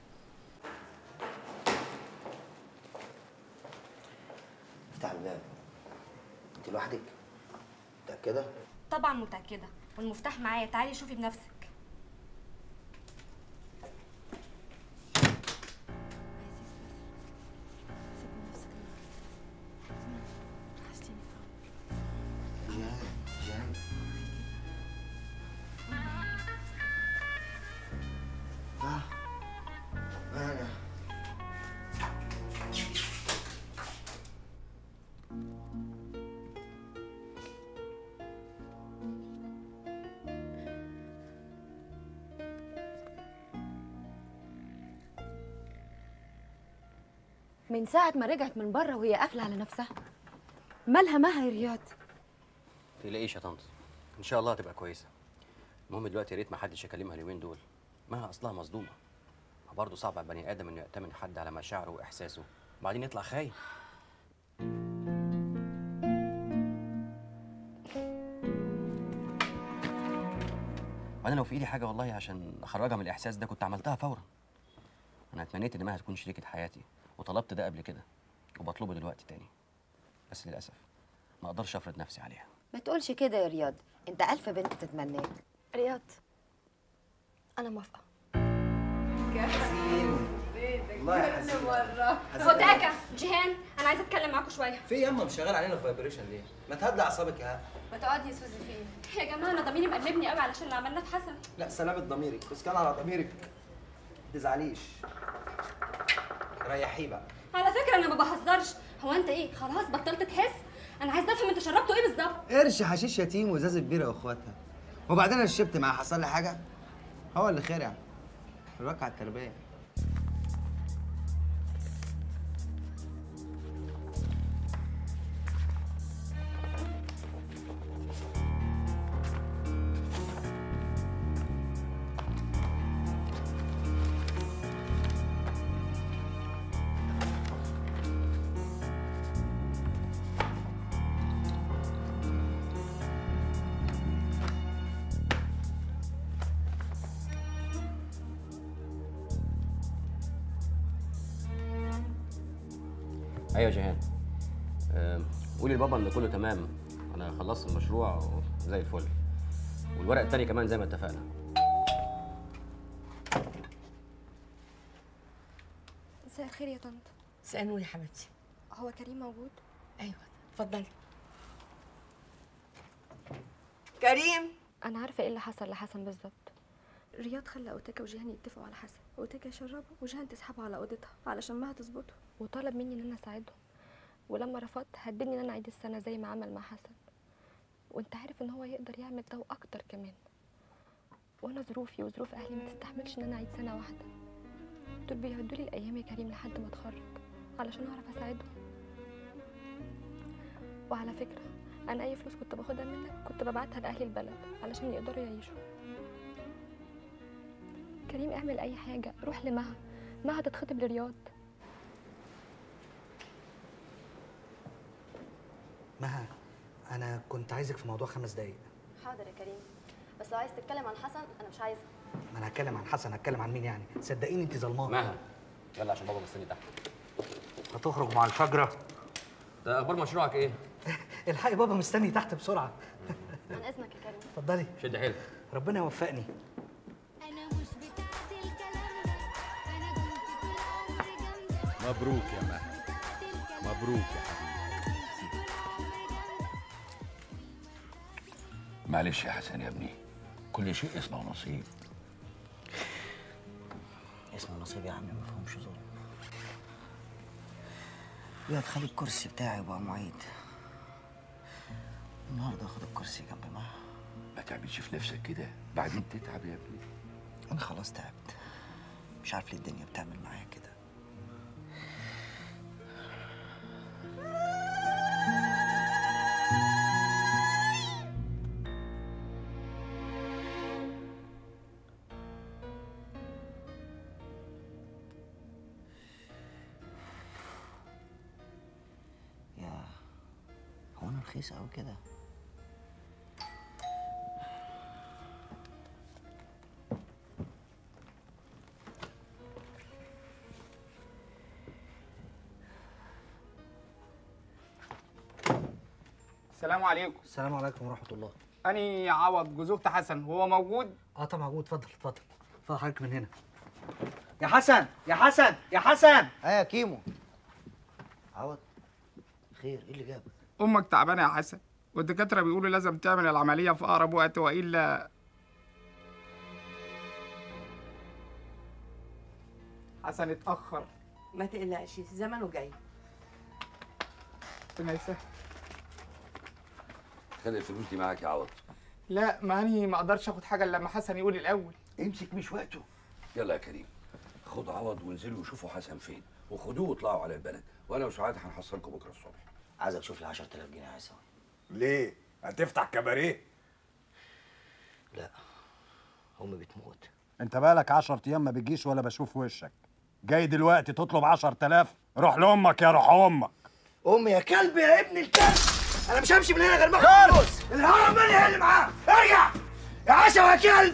افتح الباب انت لوحدك متاكده طبعا متاكده والمفتاح معايا تعالي شوفي بنفسك جان جان اه انا من ساعة ما رجعت من بره وهي قافلة على نفسها مالها مها يا رياض تقلقيش يا طنط ان شاء الله هتبقى كويسه المهم دلوقتي يا ريت ما حدش يكلمها اليومين دول ما اصلها مصدومه برضه صعب على البني ادم انه يأتمن حد على مشاعره واحساسه وبعدين يطلع خاين وانا لو في ايدي حاجه والله عشان اخرجها من الاحساس ده كنت عملتها فورا انا اتمنيت ان ما تكون شريكه حياتي وطلبت ده قبل كده وبطلبه دلوقتي تاني بس للاسف ما اقدرش افرض نفسي عليها ما تقولش كده يا رياض انت ألف بنت تتمناه رياض انا موافقه الله يا حسين. هداكا جيهان انا عايزه اتكلم معاكم شويه في ياما مش شغال علينا فايبريشن ليه ما تهدى اعصابك يا ها ما تقعدي يا سوزي فين يا جماعه انا ضميري مقلبني قوي علشان اللي عملناه في حسن لا سلامة ضميرك بس كان على ضميرك ما تزعليش ريحيه بقى على فكره انا ما بهزرش هو انت ايه خلاص بطلت تحس انا عايزه افهم انت شربته ايه بالظبط قرش حشيش يتيم وازازه بيره واخواتها وبعدين انا شربت معاه حصل لي حاجه هو اللي خرع الركعه التربيه ايوه يا جيهان آم، قولي لبابا ان كله تمام انا خلصت المشروع زي الفل والورق التاني كمان زي ما اتفقنا مساء الخير يا طنط مساء النور يا حبيبتي هو كريم موجود ايوه اتفضلي كريم انا عارفه ايه اللي حصل لحسن بالظبط رياض خلى اوتاكا وجيهان يتفقوا على حسن اوتاكا يشربه وجيهان تسحبه على اوضتها علشان ما تظبطه وطلب مني ان انا اساعدهم ولما رفضت هددني ان انا اعيد السنه زي ما عمل مع حسن وانت عارف ان هو يقدر يعمل ده واكتر كمان وانا ظروفي وظروف اهلي ما تستحملش ان انا اعيد سنه واحده دول بيعدوا لي الايام يا كريم لحد ما اتخرج علشان اعرف اساعدهم وعلى فكره انا اي فلوس كنت باخدها منك كنت ببعتها لاهل البلد علشان يقدروا يعيشوا كريم اعمل اي حاجه روح لمها مها تتخطب لرياض مها انا كنت عايزك في موضوع خمس دقايق حاضر يا كريم بس لو عايز تتكلم عن حسن انا مش عايزه ما انا هتكلم عن حسن هتكلم عن مين يعني صدقيني انت ظلمانه مها يلا عشان بابا مستني تحت هتخرج مع الفجره ده اخبار مشروعك ايه الحقي بابا مستني تحت بسرعه عن اذنك يا كريم اتفضلي شد حيلك ربنا يوفقني مبروك يا مها مبروك يا حبيبي معلش يا حسن يا ابني كل شيء اسمه نصيب اسمه نصيب يا عم ما فيهمش ظلم يا تخلي الكرسي بتاعي يبقى معيد النهارده اخد الكرسي جنب معاه ما تعملش في نفسك كده بعدين تتعب يا ابني انا خلاص تعبت مش عارف ليه الدنيا بتعمل معايا كده يا هو انا رخيص قوي كده السلام عليكم السلام عليكم ورحمه الله أني عوض جوز أخت حسن هو موجود؟ اه طبعا موجود اتفضل اتفضل اتفضل حضرتك من هنا يا حسن يا حسن يا حسن ايه يا كيمو عوض خير ايه اللي جابك أمك تعبانة يا حسن والدكاترة بيقولوا لازم تعمل العملية في أقرب وقت وإلا حسن اتأخر ما تقلقش زمنه جاي ربنا يسهل خلي الفلوس دي معاك يا عوض لا ما أني ما أقدرش آخد حاجة إلا لما حسن يقول الأول امسك مش وقته يلا يا كريم خد عوض وانزلوا وشوفوا حسن فين وخدوه واطلعوا على البلد وانا وسعاد هنحصلكم بكره الصبح عايزك تشوف لي 10000 جنيه يا عيسى ليه؟ هتفتح كباريه؟ لا امي بتموت انت بقالك 10 ايام ما بتجيش ولا بشوف وشك جاي دلوقتي تطلب 10000 روح لامك يا روح امك امي يا كلب يا ابن الكلب انا مش همشي من هنا غير ما اخد فلوس الهرم مالي هي اللي معاه ارجع يا عشا يا كلب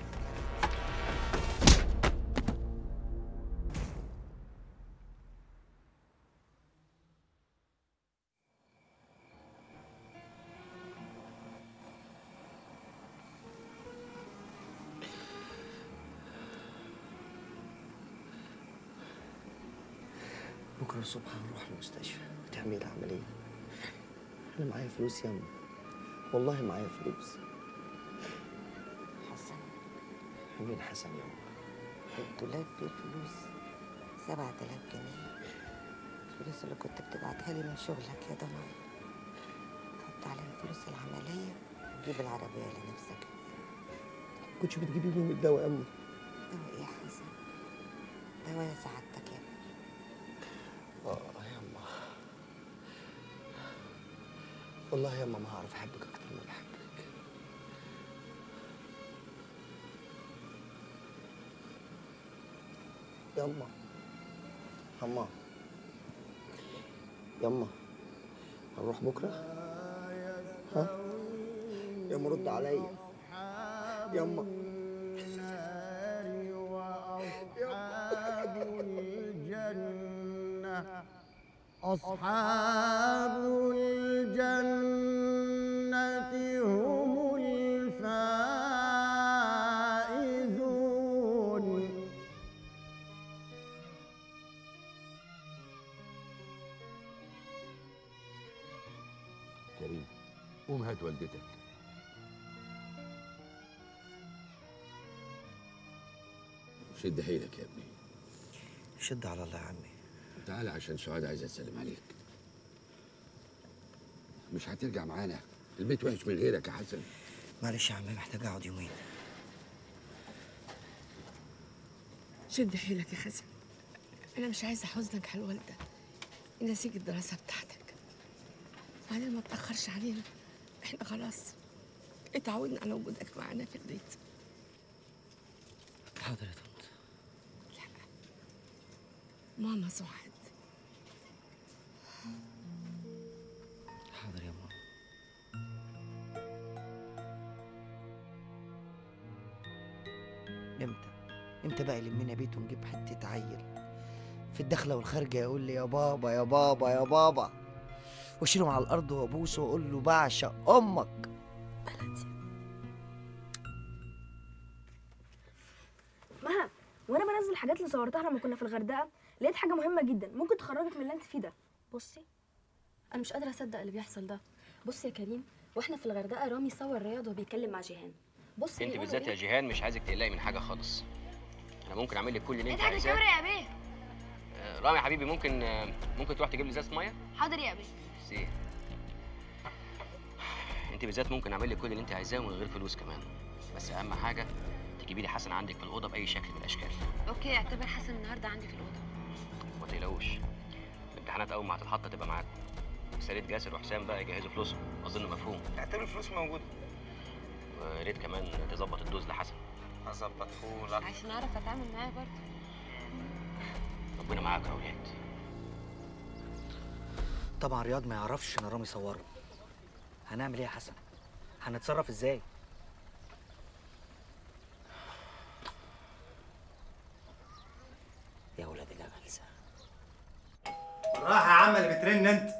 بكره الصبح هنروح المستشفى وتعمل عمليه انا معايا فلوس ياما والله معايا فلوس حسن مين حسن ياما الدولاب فيه الفلوس سبعة آلاف جنيه الفلوس اللي كنت بتبعتها لي من شغلك يا ضناي حط عليهم فلوس العملية وجيب العربية اللي نفسك كنتش بتجيبي لي من الدواء ياما دواء إيه يا حسن دواء سعادتك يا ابني اه ياما والله ياما ما هعرف احبك اكتر ما بحبك ياما ياما ياما هنروح بكره ها ياما رد عليا ياما أصحاب الجنة أصحاب الجنة هم الفائزون كريم قوم هات والدتك شد حيلك يا ابني شد على الله يا عمي تعالى عشان سعاد عايزه تسلم عليك مش هترجع معانا البيت وحش من غيرك يا حسن معلش يا عمي محتاج اقعد يومين شد حيلك يا خزن انا مش عايزه حزنك على الوالده نسيج الدراسه بتاعتك بعدين ما تاخرش علينا احنا خلاص اتعودنا على وجودك معانا في البيت حاضر يا طنط ماما سعاد حاضر يا ماما امتى امتى بقى يلمنا بيت ونجيب حته عيل في الدخله والخارجه يقول لي يا بابا يا بابا يا بابا واشيله على الارض وابوسه واقول له بعشق امك مها وانا بنزل الحاجات اللي صورتها لما كنا في الغردقه لقيت حاجه مهمه جدا ممكن تخرجك من اللي انت فيه ده بصي انا مش قادره اصدق اللي بيحصل ده بص يا كريم واحنا في الغردقه رامي صور رياض وهو بيتكلم مع جيهان بص انت بيقولوا بالذات يا إيه؟ جيهان مش عايزك تقلقي من حاجه خالص انا ممكن اعمل لك كل اللي انت اضحك عايزاه الكاميرا يا بيه آه، رامي يا حبيبي ممكن آه، ممكن تروح تجيب لي ازازه ميه حاضر يا ابي سي انت بالذات ممكن اعمل لك كل اللي انت عايزاه من غير فلوس كمان بس اهم حاجه تجيبي لي حسن عندك في الاوضه باي شكل من الاشكال اوكي اعتبر حسن النهارده عندي في الاوضه ما تقلقوش الامتحانات اول ما هتتحط تبقى معاكم بس يا ريت جاسر وحسام بقى يجهزوا فلوسهم اظن مفهوم اعتبر الفلوس موجوده ويا ريت كمان تظبط الدوز لحسن هظبطه لك عشان اعرف اتعامل معاه برضه ربنا معاك يا اولاد طبعا رياض ما يعرفش ان رامي صوره هنعمل ايه يا حسن هنتصرف ازاي يا ولاد الامل راح يا عم اللي بترن انت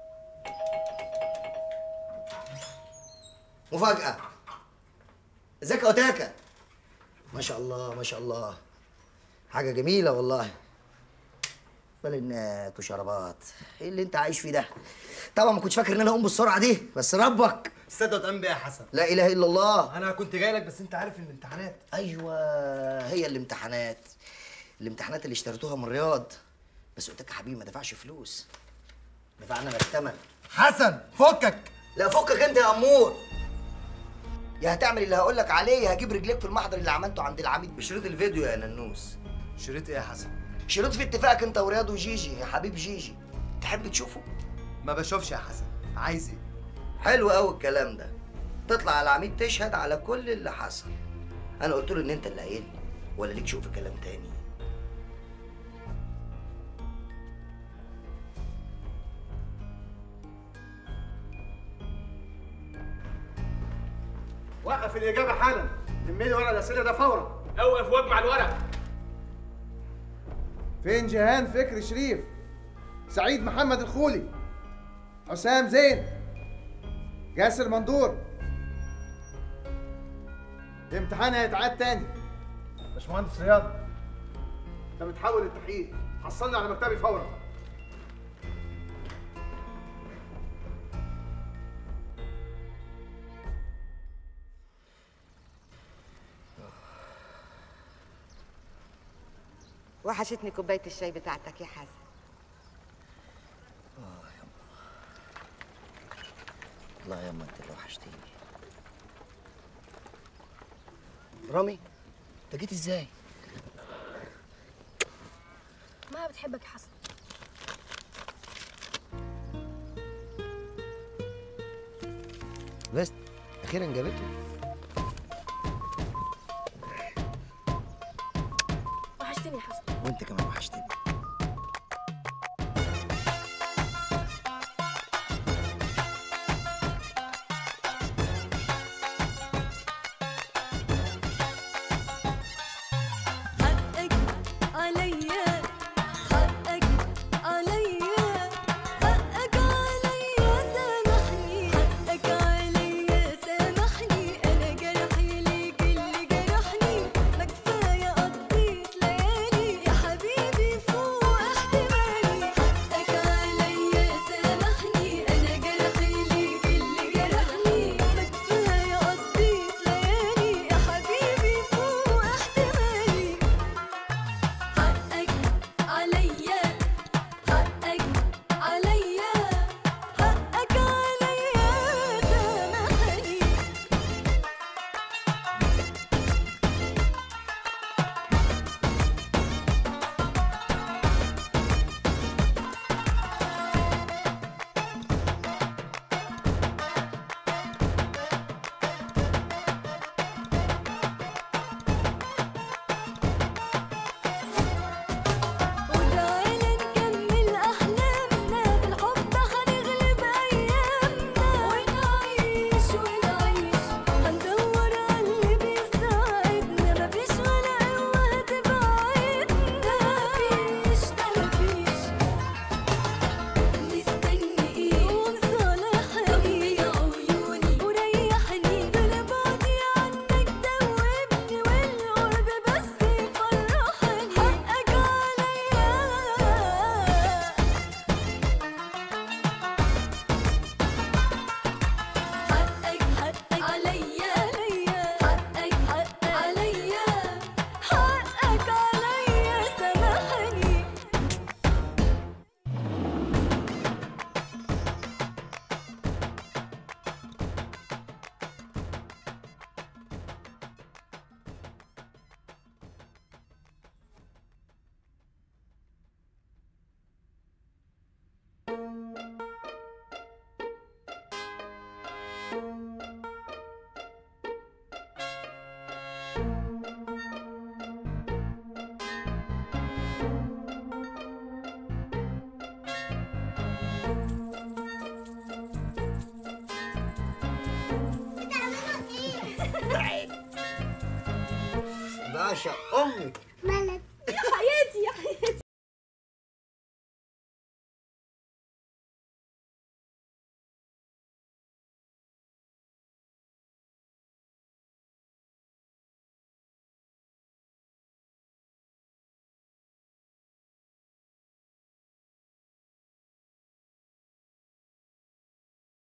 مفاجأة ازيك يا اوتاكا ما شاء الله ما شاء الله حاجة جميلة والله بالنات وشربات ايه اللي انت عايش فيه ده طبعا ما كنتش فاكر ان انا اقوم بالسرعة دي بس ربك تصدق وتأمن بيه يا حسن لا اله الا الله انا كنت جاي لك بس انت عارف ان الامتحانات ايوه هي الامتحانات الامتحانات اللي اشتريتوها من رياض بس قلت لك يا حبيبي ما دفعش فلوس دفعنا بالثمن حسن فكك لا فكك انت يا امور يا هتعمل اللي هقول لك عليه يا هجيب رجليك في المحضر اللي عملته عند العميد بشريط الفيديو يا ننوس شريط ايه يا حسن شريط في اتفاقك انت ورياض وجيجي يا حبيب جيجي تحب تشوفه ما بشوفش يا حسن عايز ايه حلو قوي الكلام ده تطلع على العميد تشهد على كل اللي حصل انا قلت له ان انت اللي قايل لي ولا ليك شوف كلام تاني وقف الاجابه حالا لمي لي ورق الاسئله ده فورا اوقف واجمع الورق فين جيهان فكري شريف سعيد محمد الخولي حسام زين جاسر مندور الامتحان هيتعاد تاني باشمهندس رياض انت بتحول التحقيق حصلني على مكتبي فورا وحشتني كوبايه الشاي بتاعتك يا حسن الله يا اما انت اللي وحشتيني رامي انت جيت ازاي؟ ما بتحبك يا حسن بس اخيرا جابته وحشتني يا حسن وانت كمان وحشتني حقك عليا حقك عليا حقك عليا سامحني حقك عليا سامحني انا جرحي ليك اللي جرحني ما كفايه قضيت ليالي يا حبيبي باشا امك مالك